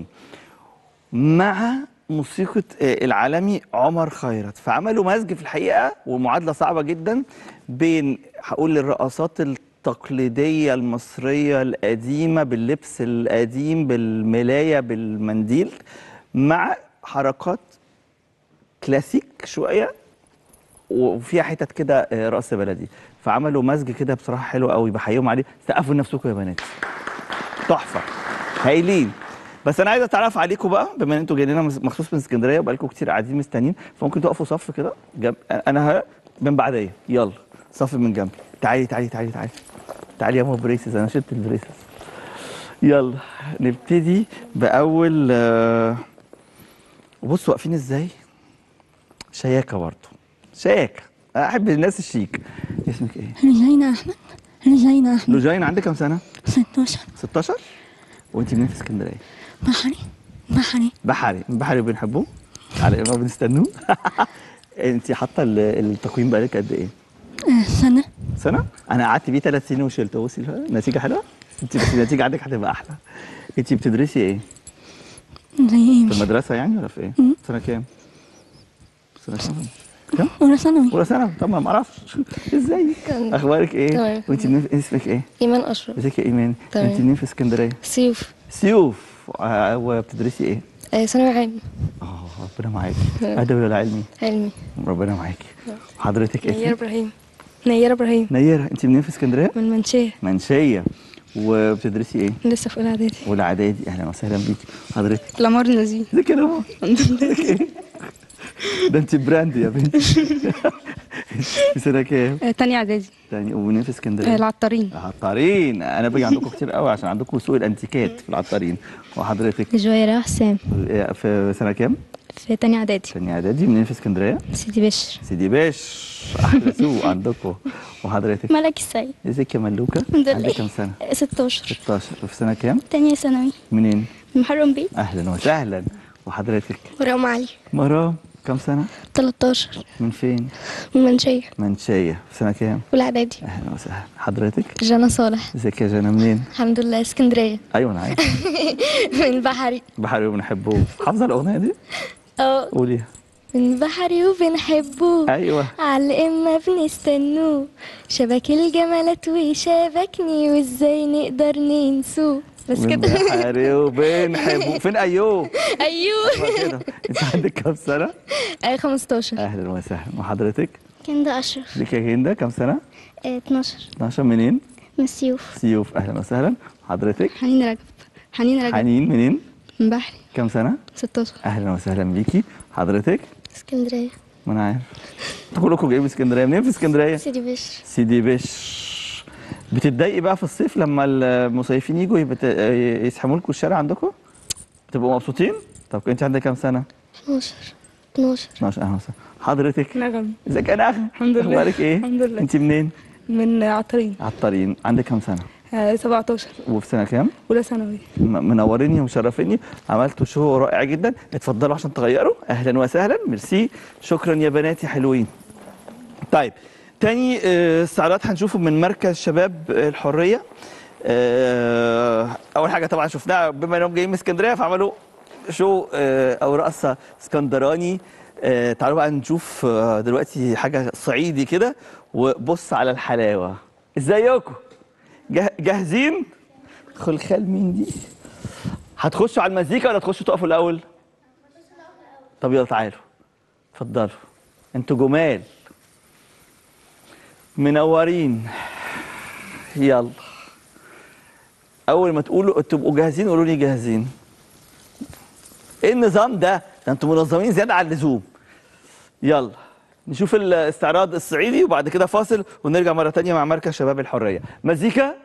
مع موسيقى آه، العالمي عمر خيرت فعملوا مزج في الحقيقه ومعادله صعبه جدا بين هقول الرقصات التقليديه المصريه القديمه باللبس القديم بالملايه بالمنديل مع حركات كلاسيك شويه وفيها حتت كده آه، رقص بلدي فعملوا مزج كده بصراحه حلو قوي بحييهم عليه سقفوا لنفسكم يا بنات تحفه هايلين بس انا عايز اتعرف عليكم بقى بما ان انتوا جايين لنا مخصوص من اسكندريه وبقالكم كتير قاعدين مستنيين فممكن تقفوا صف كده جنب انا ه... من بعديه يلا صف من جنبي تعالي تعالي تعالي تعالي تعالي يا ماما بريسز انا شلت البريسز يلا نبتدي باول آه، بصوا واقفين ازاي شياكه برضه شياكه احب الناس الشيك اسمك ايه رجعنا احمد رجعنا احمد لوجين عندك كام سنه 16 16 وانت منين في اسكندريه بحري بحري بحري بحري بنحبوه على ما بنستنوه انت حاطه ال- التقويم بقالك قد ايه آه سنة سنه انا قعدت بيه ثلاث سنين وشلته بصي نتيجه حلوه انت بس النتيجه عندك هتبقى احلى انت بتدرسي ايه زي ايه في المدرسه يعني ولا في ايه سنه كام سنه كام كام أولى ثانوي اولى ثانوي طبعا ما اعرفش ازيك اخبارك ايه تمام. وانت منين في- اسمك ايه إيمان أشرف ازيك يا ايمان تمام. انت منين في اسكندريه سيوف سيوف آه، وبتدرسي ايه آه، ثانوي عام اه ربنا معاكي ادبي ولا علمي علمي ربنا معاكي حضرتك نيرة اسمك إبراهيم نيرة إبراهيم نيرة انت منين في اسكندريه من منشية منشيه وبتدرسي ايه لسه في أولى إعدادي اولى اعدادي اهلا وسهلا بيكي حضرتك لامار نزيه ازيك يا نور ازيك ايه ده انت براند يا بنتي في سنه كام تانية إعدادي تاني ومنين في اسكندريه العطارين عطارين انا باجي عندكم كتير قوي عشان عندكم سوق الانتيكات في العطارين وحضرتك جويرة حسام في سنه كام في تانية إعدادي ثانيه اعدادي منين في اسكندريه سيدي بشر سيدي باش احلى سوق عندكم وحضرتك ملك السيد ازيك يا ملوكه الحمد لله. عندك كام سنه 16 16 وفي سنه كام تانية ثانوي منين محرم بيه اهلا وسهلا وحضرتك ورام علي مرام كام سنه 13 من فين من منشية منشيه في سنه كام أولى إعدادي اهلا وسهلا حضرتك جانا صالح ازيك يا جانا منين الحمد لله اسكندرية ايوه انا عارف من بحري بحري وبنحبه حافظه الاغنيه دي اه قوليها من بحري وبنحبه ايوه على الإما بنستنوه شبك الجمالات وشبكني وازاي نقدر ننسوه بس من كده بحري وبنحبه فين ايوب ايوه أيوة كده انت عندك كام سنه آه 15 اهلا وسهلا وحضرتك كان ده اشرف ليك يا هند كام سنه 12 12 منين من سيوف سيوف اهلا وسهلا حضرتك حنين رجب حنين رجب حنين منين من بحري كام سنه 16 اهلا وسهلا بيكي حضرتك اسكندرية ما انا عارف انتوا كلكم جايين من اسكندريه منين في اسكندريه سيدي بشر سيدي بش بتتضايقي بقى في الصيف لما المصيفين يجوا يبت... يسحموا لكم الشارع عندكم تبقوا مبسوطين طب انت عندك كام سنه 12 12 12 اهلا وسهلا حضرتك نغم ازيك يا نغم الحمد لله. اخبارك ايه الحمد لله. انت منين من عطارين عطارين عندك كام سنه 17 وفي سنه كام أولى ثانوي م- منوريني ومشرفيني عملتوا شو رائع جدا اتفضلوا عشان تغيروا اهلا وسهلا ميرسي شكرا يا بناتي حلوين طيب تاني آه، استعراض هنشوفه من مركز شباب الحريه آه، اول حاجه طبعا شفناها بما انهم جايين من اسكندريه فعملوا شو آه، او رقصه اسكندراني آه، تعالوا بقى نشوف آه، دلوقتي حاجه صعيدي كده وبص على الحلاوه ازيكم جه- جاهزين خلخال مين دي هتخشوا على المزيكا ولا تخشوا تقفوا الاول طب يلا تعالوا اتفضلوا انتوا جمال منورين يلا اول ما تقولوا تبقوا جاهزين قولوا لي جاهزين ايه النظام ده ده انتوا منظمين زياده عن اللزوم يلا نشوف الاستعراض الصعيدي وبعد كده فاصل ونرجع مره تانية مع مركز شباب الحريه مزيكا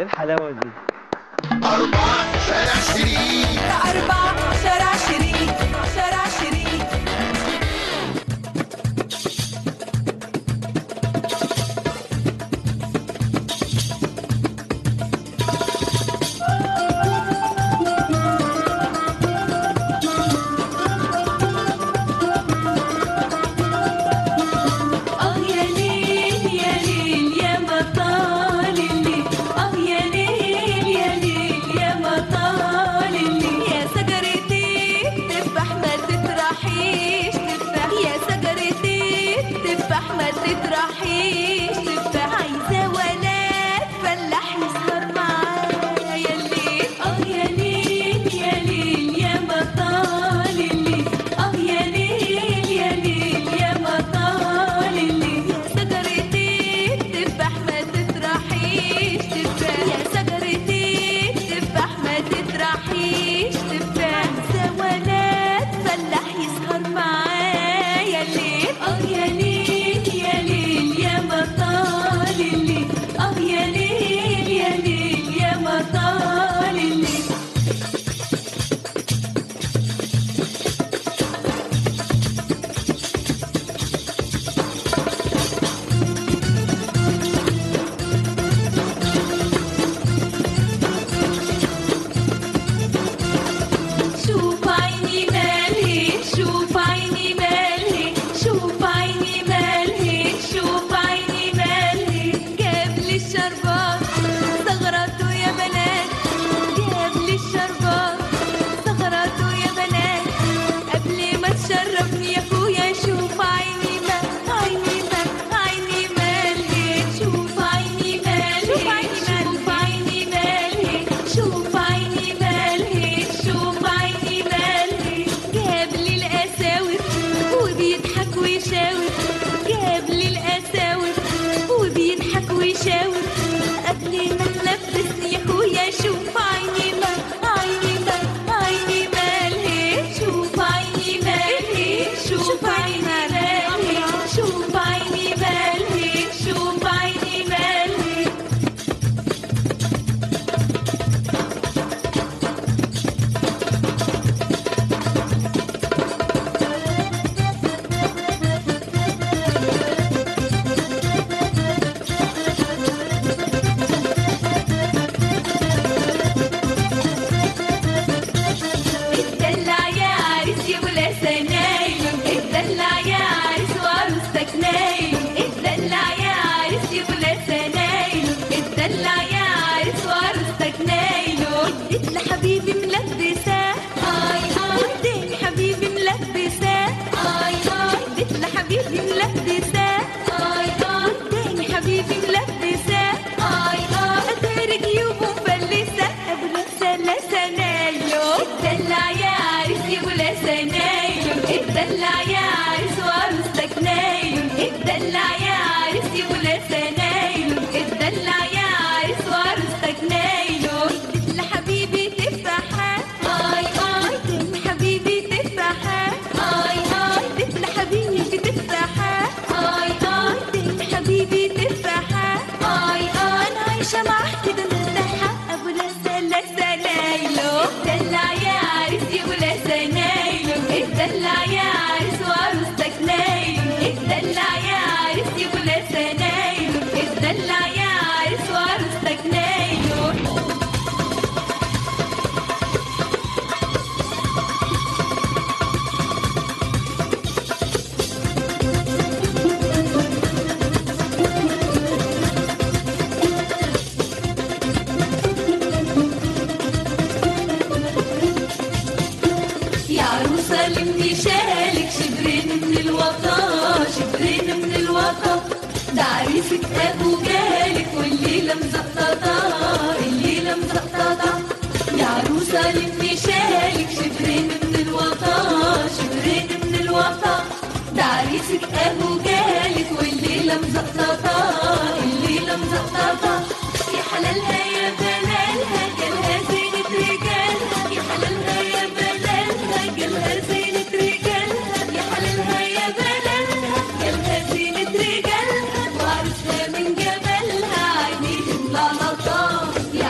ايه الحلاوه دي أربعة شارع شريك أربعة شارع شريك شارع شريك آه يا ليل يا ليل يا مطال الليل آه يا ليل يا ليل يا مطال الليل يا سجرتي تفاح ما تطرحيش تفاح يا سجرتي تفاح ما تطرحيش تفاح عايزة ولد فلاح يسهر معايا يا الليل آه يا ليل يا ليل يا مطال الليل آه يا ليل يا ليل يا مطال الليل يا سجرتي تفاح ما تطرحيش تفاح يا سجرتي تفاح ما تطرحيش تفاح عايزة ولد فلاح يسهر معايا الليل اه يا ليل يا ليل يا مطال الليل اه يا ليل يا ليل يا مطال الليل شوف عيني مالي شوف عيني مالي شوف عيني مالي شوف عيني مالي جاب لي الشربات زغرته يا بنات جاب لي الشربات زغرته يا بنات قبل ما تشربني يا اخويا شوف عيني ما عيني ما عيني مالي شوف عيني مالي شوف عيني مالي شوف عيني مالي شوف عيني مالي جاب لي القساوس وبيضحك ويشاور جاب لي القساوس وبيضحك ويشاور قبل ما تلبسني يا اخويا شوف عيني ما عيني ما عيني مالي شوف عيني مالي شوف عيني مالي شوف عيني مالي شوف عيني مالي اتدلع يا عريس يا ولا سنايل اتدلع يا عريس وعروستك نايل اتدلع يا عريس يا ولا سنايل اتدلع يا عريس وعروستك نايل اديت لحبيبي ملبسة اي اي اديت حبيبي ملبسة اي اي اديت لحبيبي ملبسة اي اي اديت حبيبي ملبسة اي اي اداري جيوبه مفلسة ابو سلا سنايلو اتدلع يا عريس يا ولا سنايلو اتدلع يا عريس وعروستك نايلو اتدلع يا عريس يا ولا سنايلو اتدلع يا عريس وعروستك نايلو اديت لحبيبي تفاحة اي اي اديت حبيبي تفاحة اي اي اديت لحبيبي تفاحة اي اي اديت حبيبي تفاحة اي اي انا عايشة معاه كده مرتاحة ابو لا سلا سلايلو اتدلع يا عريس يا ولا سنايلو اتدلع يا عريس وعروستك نايلو اتدلع يا عريس يا ولا سنايلو اتدلع يا عريس وعروستك نايلو يا عروسة لمي شالك شبرين من الوطا شبرين من الوطا ده عريسك ابو جالك والليلة مزقططة الليلة مزقططة يا عروسة لمي شالك شبرين من الوطا شبرين من الوطا ده عريسك ابو جالك والليلة مزقططة الليلة مزقططة يا حلالها يا بلالها جالها زينة رجالها يا حلالها يا بلالها جالها زينة رجالها يا حلالها يا بلالها جالها زينة رجالها وعرسها من جمالها عينيه ملالطة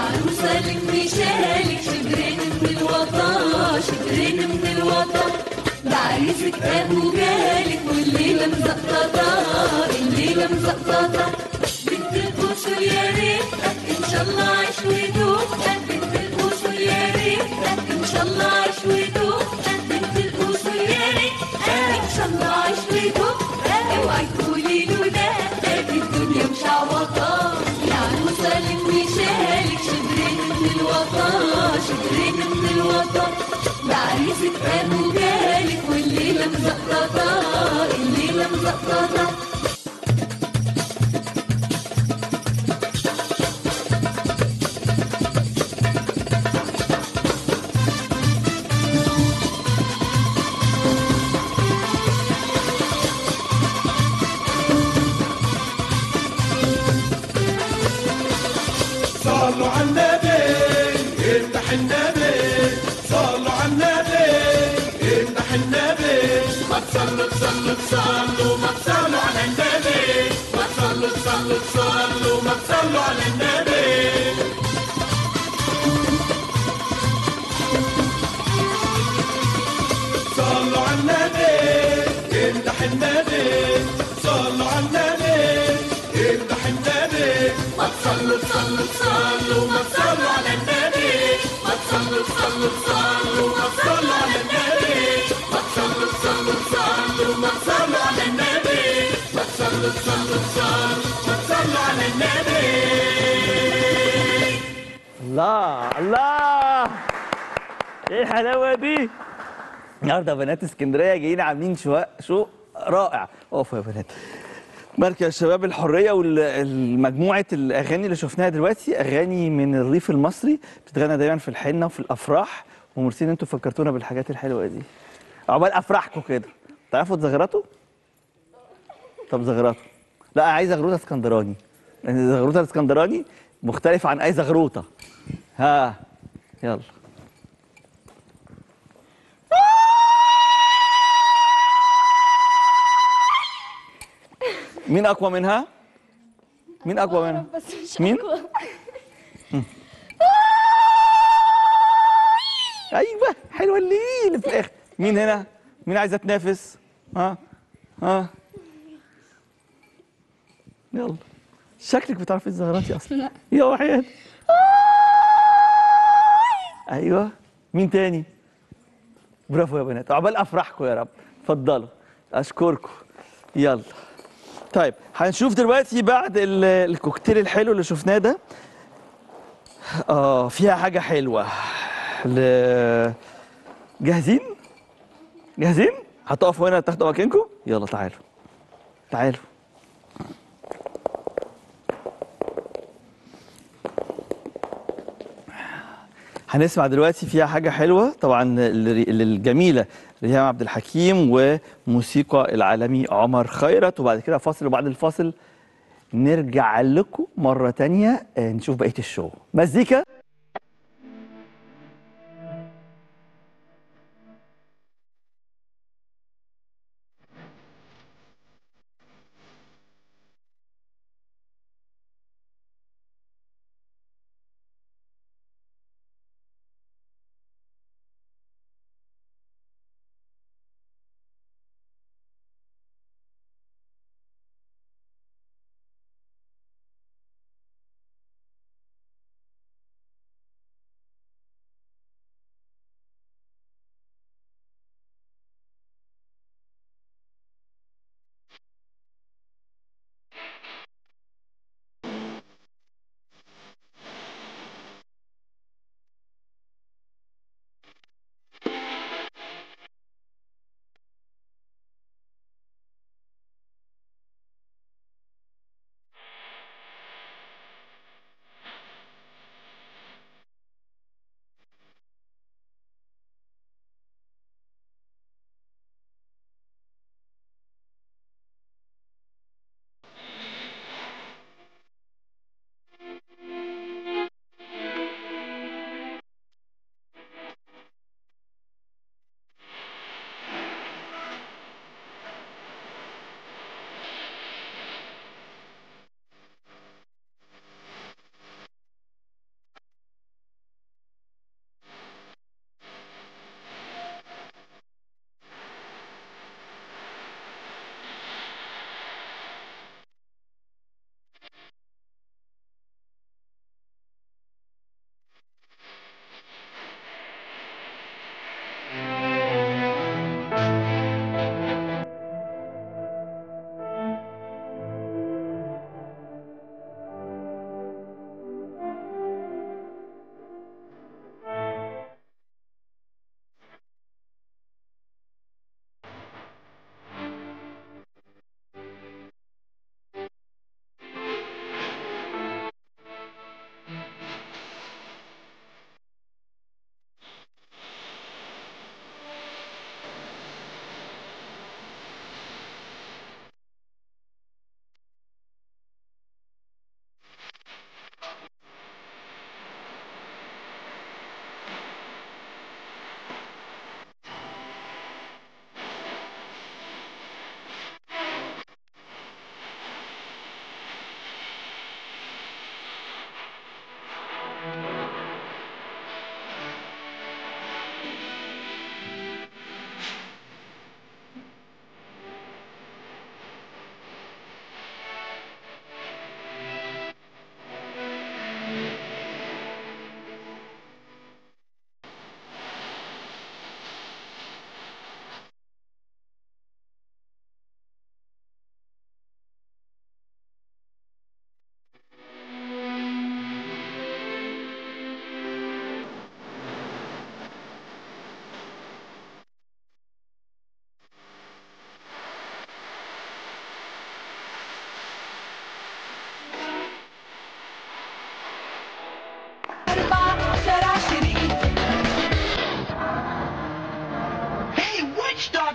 شبرين من الوطن ده عريسك ابو جالك والليله مزقططه الليله مزقططه بنت القصر يا ريتك ان شاء الله عيش ودوقك بنت القصر يا ريتك ان شاء الله عيش ودوقك بنت القصر يا ريتك ان شاء الله عيش ودوقك اوعي تقولي له ده في الدنيا مش عوضة يا عروسة لمي شالك شبرين من الوطن شبرين من الوطن ده عريسك ابو جالك والليلة مزقططة الليلة مزقططة صلوا على النبي افتح النبي صلوا على النبي افتح النبي ما تصلوا تصلوا تصلوا ما تصلوا على النبي ما تصلوا تصلوا تصلوا ما تصلوا على النبي صلوا على النبي افتح النبي صلوا على النبي افتح النبي ما تصلوا تصلوا تصلوا ما تصلوا على النبي ما تصلوا تصلوا تصلوا ما تصلوا على النبي ما تصلوا تصلوا تصلوا ما تصلوا على النبي ما تصلوا تصلوا تصلوا ما تصلوا على النبي الله الله ايه الحلاوه دي النهارده بنات اسكندريه جايين عاملين شو شو رائع اقفوا يا بنات مركز شباب الحريه والمجموعه الاغاني اللي شفناها دلوقتي اغاني من الريف المصري بتتغنى دايما في الحنه وفي الافراح وميرسي ان انتوا فكرتونا بالحاجات الحلوه دي عقبال افراحكم كده تعرفوا تزغرطوا طب زغرطوا لا عايز زغروطه اسكندراني لان الزغروطه الاسكندراني مختلف عن اي زغروطه ها يلا مين اقوى منها مين اقوى منها بس مش مين أقوى. ايوه حلوه اللي اللي في الاخر مين هنا مين عايزه تنافس ها ها يلا شكلك بتعرفي الزهراتي اصلا لا. يا وحيد ايوه مين تاني برافو يا بنات عقبال افراحكم يا رب اتفضلوا اشكركم يلا طيب هنشوف دلوقتي بعد ال- الكوكتيل الحلو اللي شفناه ده اه فيها حاجه حلوه ل... جاهزين جاهزين هتقفوا هنا تاخدوا اماكنكم يلا تعالوا تعالوا هنسمع دلوقتي فيها حاجة حلوة طبعا لل- للجميلة ريهام عبد الحكيم وموسيقى العالمي عمر خيرت وبعد كده فاصل وبعد الفاصل نرجع لكم مرة تانية آه، نشوف بقية الشو مزيكا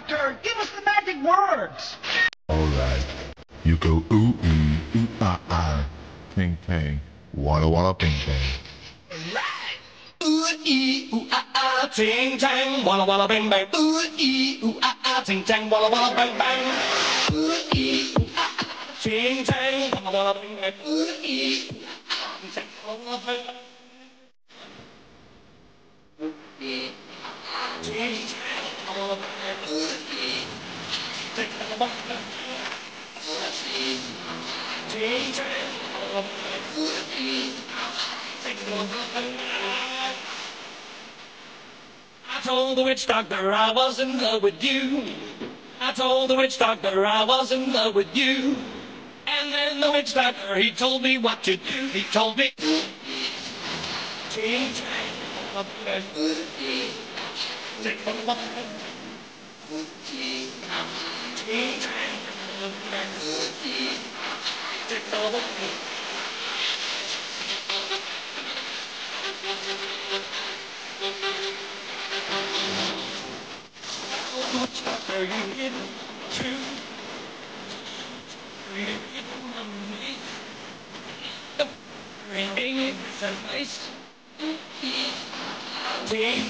Doctor, give us the magic words. Alright. You go ooh ooh ooh ah ah. Ting tang. Walla walla bing bang. Ooh ee ooh ah ah, ting tang, walla walla bang bang. Ooh ee ooh ah ah, ting tang, walla walla bang bang. Ooh ee ooh ah ah, ting tang, walla walla bang bang. Ooh ee ooh ah ah, ting tang, walla walla bang bang. Ooh ee ah ah, ting tang, walla walla bang bang. Ooh ee, ting tang, walla walla bang bang. Ooh ee, ting tang, walla walla bang bang. Ooh ee, ting tang, walla walla bang bang. I told the witch doctor I was in love with you. I told the witch doctor I was in love with you. And then the witch doctor, he told me what to do. He told me, change. Are you in true? Are you in me? Ring is a nice. Change.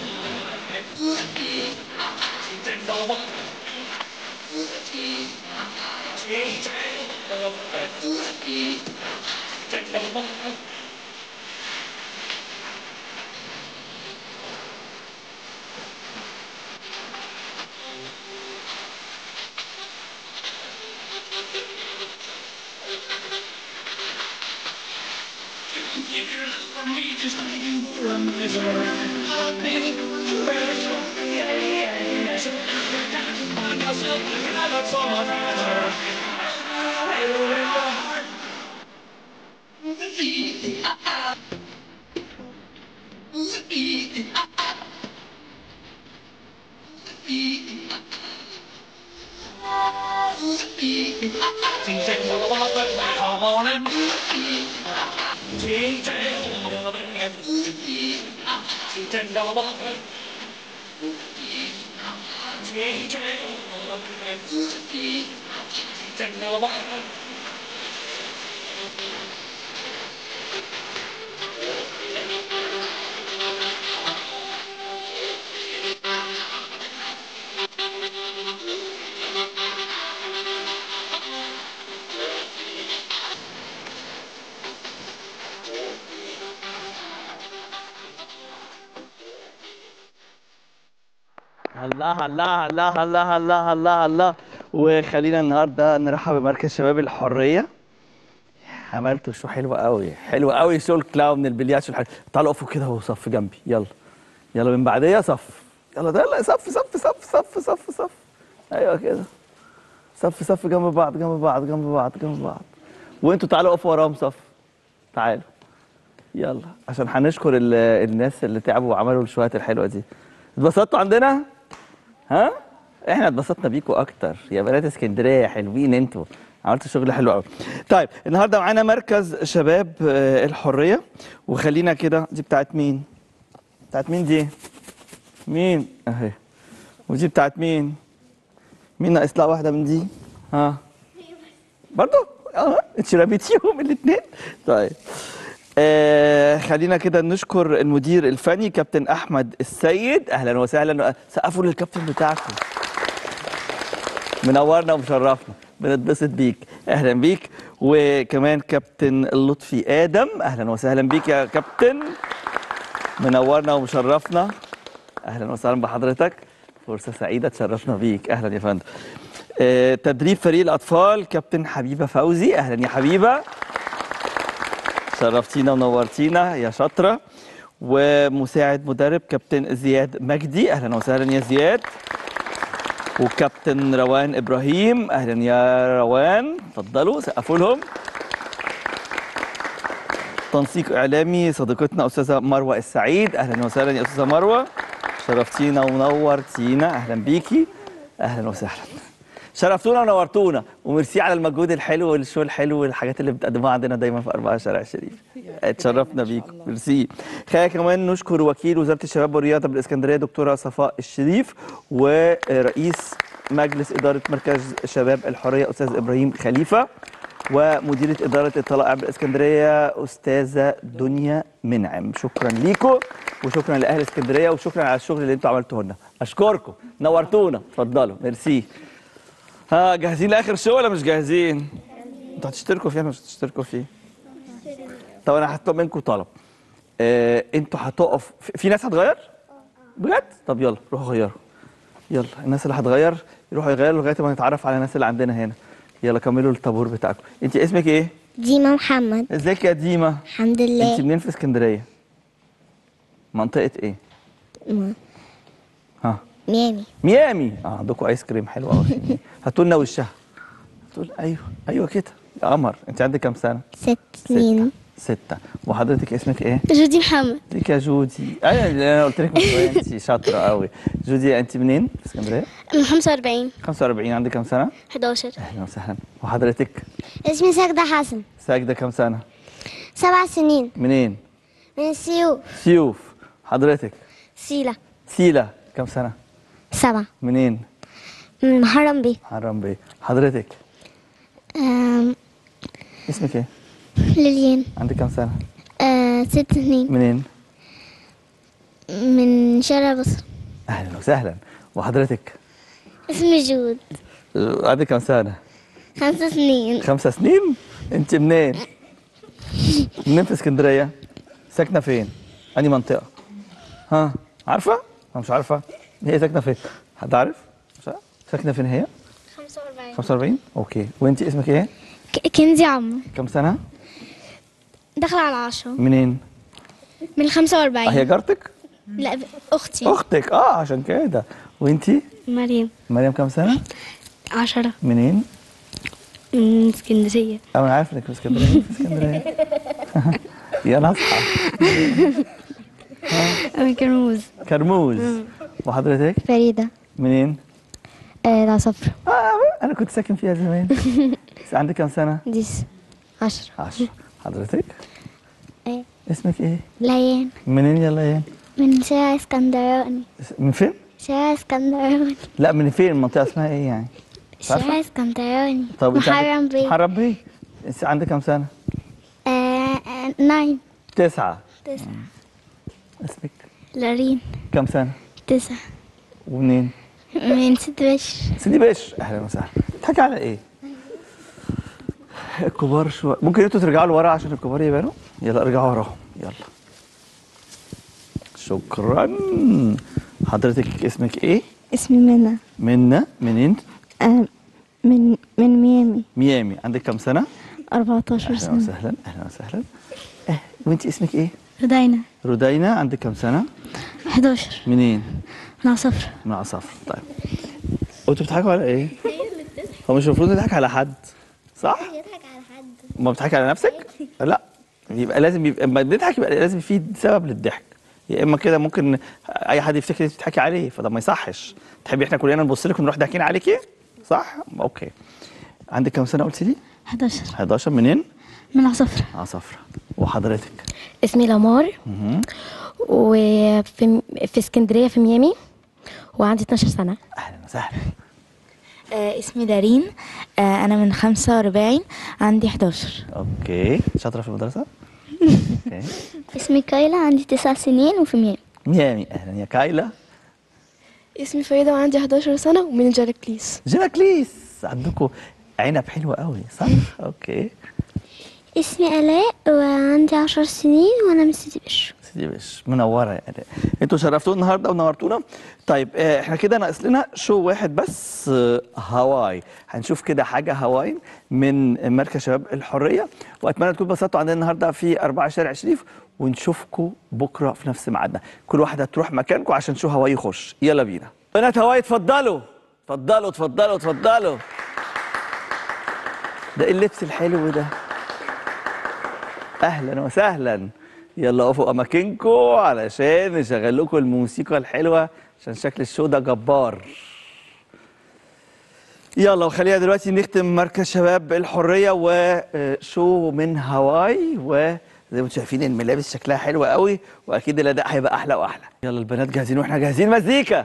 الله الله الله الله الله الله الله وخلينا النهارده نرحب بمركز شباب الحريه عملتوا شو حلو قوي حلو قوي شو الكلاو من البلياتشو الحلو تعالوا اقفوا كده وصف جنبي يلا يلا من بعديه صف يلا ده يلا صف صف صف صف صف صف ايوه كده صف صف جنب بعض جنب بعض جنب بعض جنب بعض وانتوا تعالوا اقفوا وراهم صف تعالوا يلا عشان هنشكر ال- الناس اللي تعبوا وعملوا الشويات الحلوه دي اتبسطتوا عندنا ها احنا اتبسطنا بيكوا اكتر يا بنات اسكندريه حلوين انتوا عملتوا شغل حلو قوي طيب النهارده معانا مركز شباب آه، الحريه وخلينا كده دي بتاعت مين بتاعت مين دي مين اهي ودي بتاعت مين مين ناقص لها واحده من دي ها برضو اه انت رميتيهم الاثنين طيب آه خلينا كده نشكر المدير الفني كابتن احمد السيد اهلا وسهلا سقفوا للكابتن بتاعكم منورنا ومشرفنا بنتبسط بيك اهلا بيك وكمان كابتن لطفي ادم اهلا وسهلا بيك يا كابتن منورنا ومشرفنا اهلا وسهلا بحضرتك فرصه سعيده تشرفنا بيك اهلا يا فندم آه تدريب فريق الاطفال كابتن حبيبه فوزي اهلا يا حبيبه شرفتينا ونورتينا يا شاطره ومساعد مدرب كابتن زياد مجدي اهلا وسهلا يا زياد وكابتن روان ابراهيم اهلا يا روان اتفضلوا سقفوا لهم تنسيق اعلامي صديقتنا استاذه مروه السعيد اهلا وسهلا يا استاذه مروه شرفتينا ونورتينا اهلا بيكي اهلا وسهلا شرفتونا ونورتونا وميرسي على المجهود الحلو والشو الحلو والحاجات اللي بتقدموها عندنا دايما في أربعة شارع شريف اتشرفنا بيكم ميرسي خلينا كمان نشكر وكيل وزاره الشباب والرياضه بالاسكندريه دكتوره صفاء الشريف ورئيس مجلس اداره مركز شباب الحريه استاذ ابراهيم خليفه ومديره اداره الطلائع بالاسكندريه استاذه دنيا منعم شكرا ليكم وشكرا لاهل اسكندريه وشكرا على الشغل اللي انتم عملتوه لنا اشكركم نورتونا اتفضلوا ميرسي ها جاهزين لاخر شو ولا مش جاهزين انتوا هتشتركوا فيه ولا مش هتشتركوا فيه طب انا هطلب منكم طلب آه، انتوا هتقف في- في ناس هتغير بجد طب يلا روحوا غيروا يلا الناس اللي هتغير يروحوا يغيروا لغايه ما نتعرف على الناس اللي عندنا هنا يلا كملوا الطابور بتاعكم انت اسمك ايه ديما محمد ازيك يا ديما الحمد انت لله منين في اسكندريه منطقه ايه م- ها ميامي ميامي اه عندكم ايس كريم حلو قوي هاتوا لنا وشها تقول ايوه ايوه كده يا قمر انت عندك كام سنه ست سنين ستة وحضرتك اسمك ايه جودي محمد ليك يا جودي ايوه اللي انا قلت لك من شويه انت شاطره قوي جودي انت منين في اسكندريه من 45 45 عندك كام سنه 11 اهلا وسهلا وحضرتك اسمي ساجدة حسن ساجده كام سنه سبع سنين منين من السيوف سيوف حضرتك سيلة سيلا كام سنه سبعة منين من محرم بيه حرام بيه حضرتك آم، اسمك ايه ليليان عندك كام سنه آه، ست سنين منين من شارع بصر اهلا وسهلا وحضرتك اسمي جود آه، عندك كام سنه خمس سنين خمسة سنين انت منين منين في اسكندريه ساكنه فين انهي منطقه ها عارفه انا مش عارفه هي ساكنه فين حد عارف مش عارف ساكنه فين هي 45 45 اوكي وانت اسمك ايه كنزي عمرو كم سنه داخلة على عشرة منين من 45 آه، هي جارتك لا ب- أختي اختك اه عشان كده وانتي مريم مريم كم سنه عشرة منين من اسكندرية اه انا عارف انك في اسكندريه في اسكندريه يا نصحى من كرموز كرموز وحضرتك فريدة منين آه العصفرة آه انا كنت ساكن فيها زمان بس عندك كم سنه ديس عشرة عشرة حضرتك ايه اسمك ايه ليان منين يا ليان من شارع اسكندراني من فين شارع اسكندراني لا من فين المنطقه اسمها ايه يعني مش عارفة؟ شارع اسكندراني طب انت عندك- محرم بيه محرم بيه انت عندك كم سنه آه آه، ناين تسعة تسعة اسمك لارين كم سنه تسعة ومنين من ست بش سيدي باش اهلا وسهلا بتحكي على ايه الكبار شويه ممكن انتوا ترجعوا لورا عشان الكبار يبانوا يلا ارجعوا وراهم يلا شكرا حضرتك اسمك ايه اسمي منى منا منين آه من من ميامي ميامي عندك كم سنه 14 اهلا سنة وسهلا اهلا وسهلا اه وانت اسمك ايه ردينا رودينا عندك كم سنه 11 منين من عصفرة من عصافر طيب وانتوا بتضحكوا على ايه هو مش المفروض نضحك على حد صح يضحك على حد ما بتضحكي على نفسك لا يبقى لازم يبقى اما بنضحك يبقى لازم في سبب للضحك يا اما كده ممكن اي حد يفتكر انت بتضحكي عليه فده ما يصحش تحبي احنا كلنا نبص لك ونروح ضاحكين عليكي صح اوكي عندك كم سنه قلت لي 11 11 منين من عصفرة عصافره وحضرتك اسمي لامار مهم. وفي في اسكندريه في ميامي وعندي 12 سنه اهلا وسهلا آه اسمي دارين آه انا من 45 عندي 11 اوكي شاطره في المدرسه اوكي اسمي كايلا عندي تسع سنين وفي ميامي ميامي اهلا يا كايلا اسمي فريدة وعندي 11 سنة ومن جالاكليس جلاكليس عندكم عنب حلو قوي صح اوكي اسمي آلاء وعندي عشر سنين وأنا من سيدي بشر سيدي باش منوره يا آلاء انتوا شرفتونا النهارده ونورتونا طيب آه، احنا كده ناقص لنا شو واحد بس آه، هواي هنشوف كده حاجه هواي من مركز شباب الحريه واتمنى تكونوا اتبسطتوا عندنا النهارده في 4 شارع شريف ونشوفكم بكره في نفس ميعادنا كل واحد هتروح مكانكم عشان شو هواي يخش يلا بينا بنات هواي اتفضلوا اتفضلوا اتفضلوا اتفضلوا ده ايه اللبس الحلو ده اهلا وسهلا يلا اقفوا اماكنكم علشان نشغل لكم الموسيقى الحلوه عشان شكل الشو ده جبار يلا وخلينا دلوقتي نختم مركز شباب الحريه وشو من هواي وزي ما انتم شايفين الملابس شكلها حلوه قوي واكيد الاداء هيبقى احلى واحلى يلا البنات جاهزين واحنا جاهزين مزيكا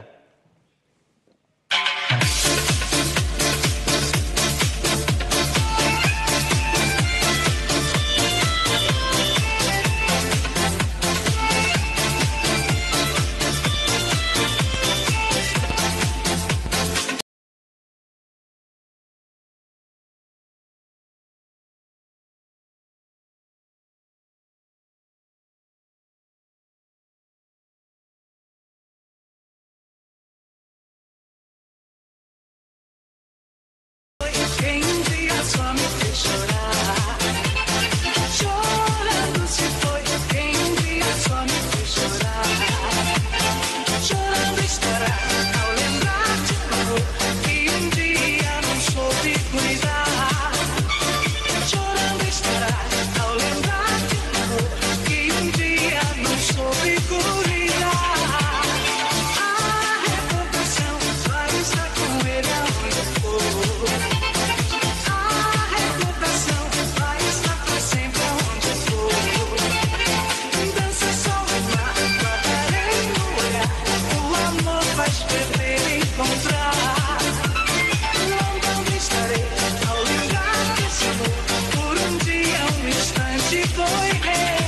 Quem um dia só me fez chorar Chorando se foi Quem um dia só me fez chorar Chorando estará Ao lembrar de amor Que um dia não soube cuidar Chorando estará Ao lembrar de amor Que um dia não soube cuidar A recordação vai estar com ele aonde for a recordação vai estar pra sempre aonde eu for. Dança só uma, guardarei no olhar. O amor faz perder e encontrar. Logo estarei ao lembrar desse amor. Por um dia, um instante foi rei.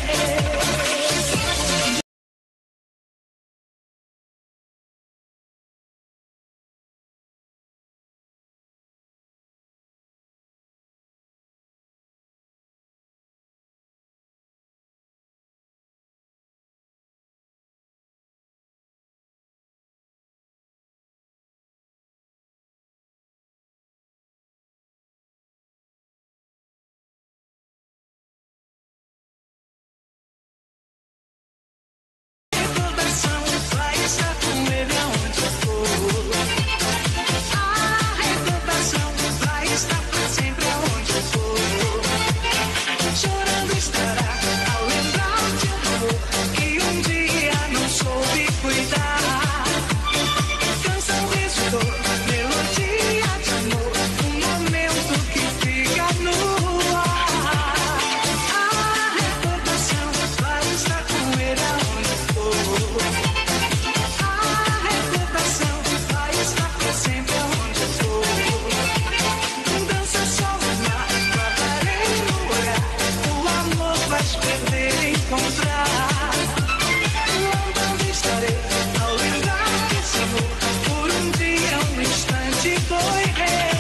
Recordação vai estar com ele aonde eu for. A recordação vai estar pra sempre aonde eu for. Chorando estará ao lembrar de amor que um dia não soube cuidar. Canção ressoou, melodia de amor, um momento que fica no ar. A recordação vai estar com ele aonde eu for. A recordação vai estar pra sempre aonde eu for. Dança só uma, guardarei no olhar. O amor vai perder e encontrar. Logo estarei ao lembrar desse amor. Por um dia, um instante foi rei.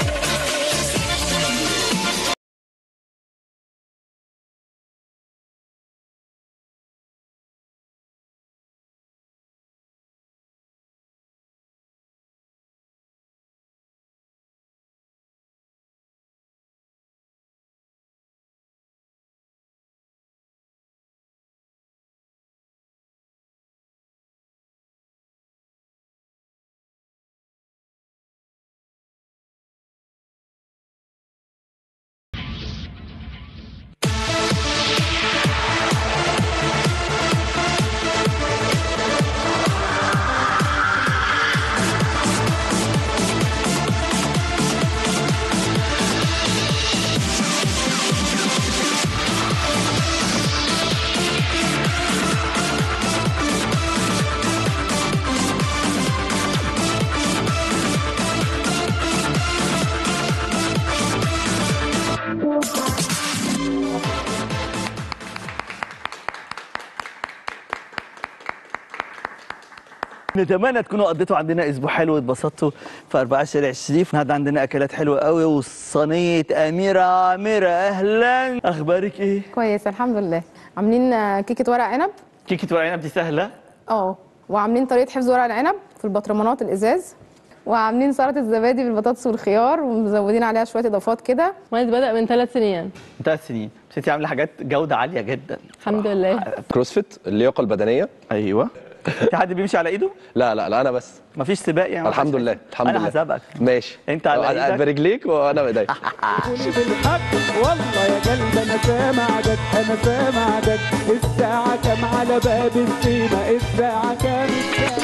نتمنى تكونوا قضيتوا عندنا اسبوع حلو واتبسطتوا في أربعة شارع الشريف النهارده عندنا اكلات حلوه قوي وصينيه اميره عامره اهلا اخبارك ايه كويس الحمد لله عاملين آه، كيكه ورق عنب كيكه ورق عنب دي سهله اه وعاملين طريقه حفظ ورق العنب في البطرمانات الازاز وعاملين سلطه الزبادي بالبطاطس والخيار ومزودين عليها شويه اضافات كده والد بدأ من ثلاث سنين ثلاث سنين بس انت عامله حاجات جوده عاليه جدا الحمد لله كروسفيت اللياقه البدنيه ايوه في حد بيمشي على ايده لا لا لا انا بس مفيش سباق يعني الحمد لله الحمد أنا لله هسابقك. ماشي انت على أنا إيدك؟ برجليك وانا بايديا كل بالحق والله يا قلب انا سامع جد انا سامع جد الساعة كام على باب السيما الساعة كام الساعة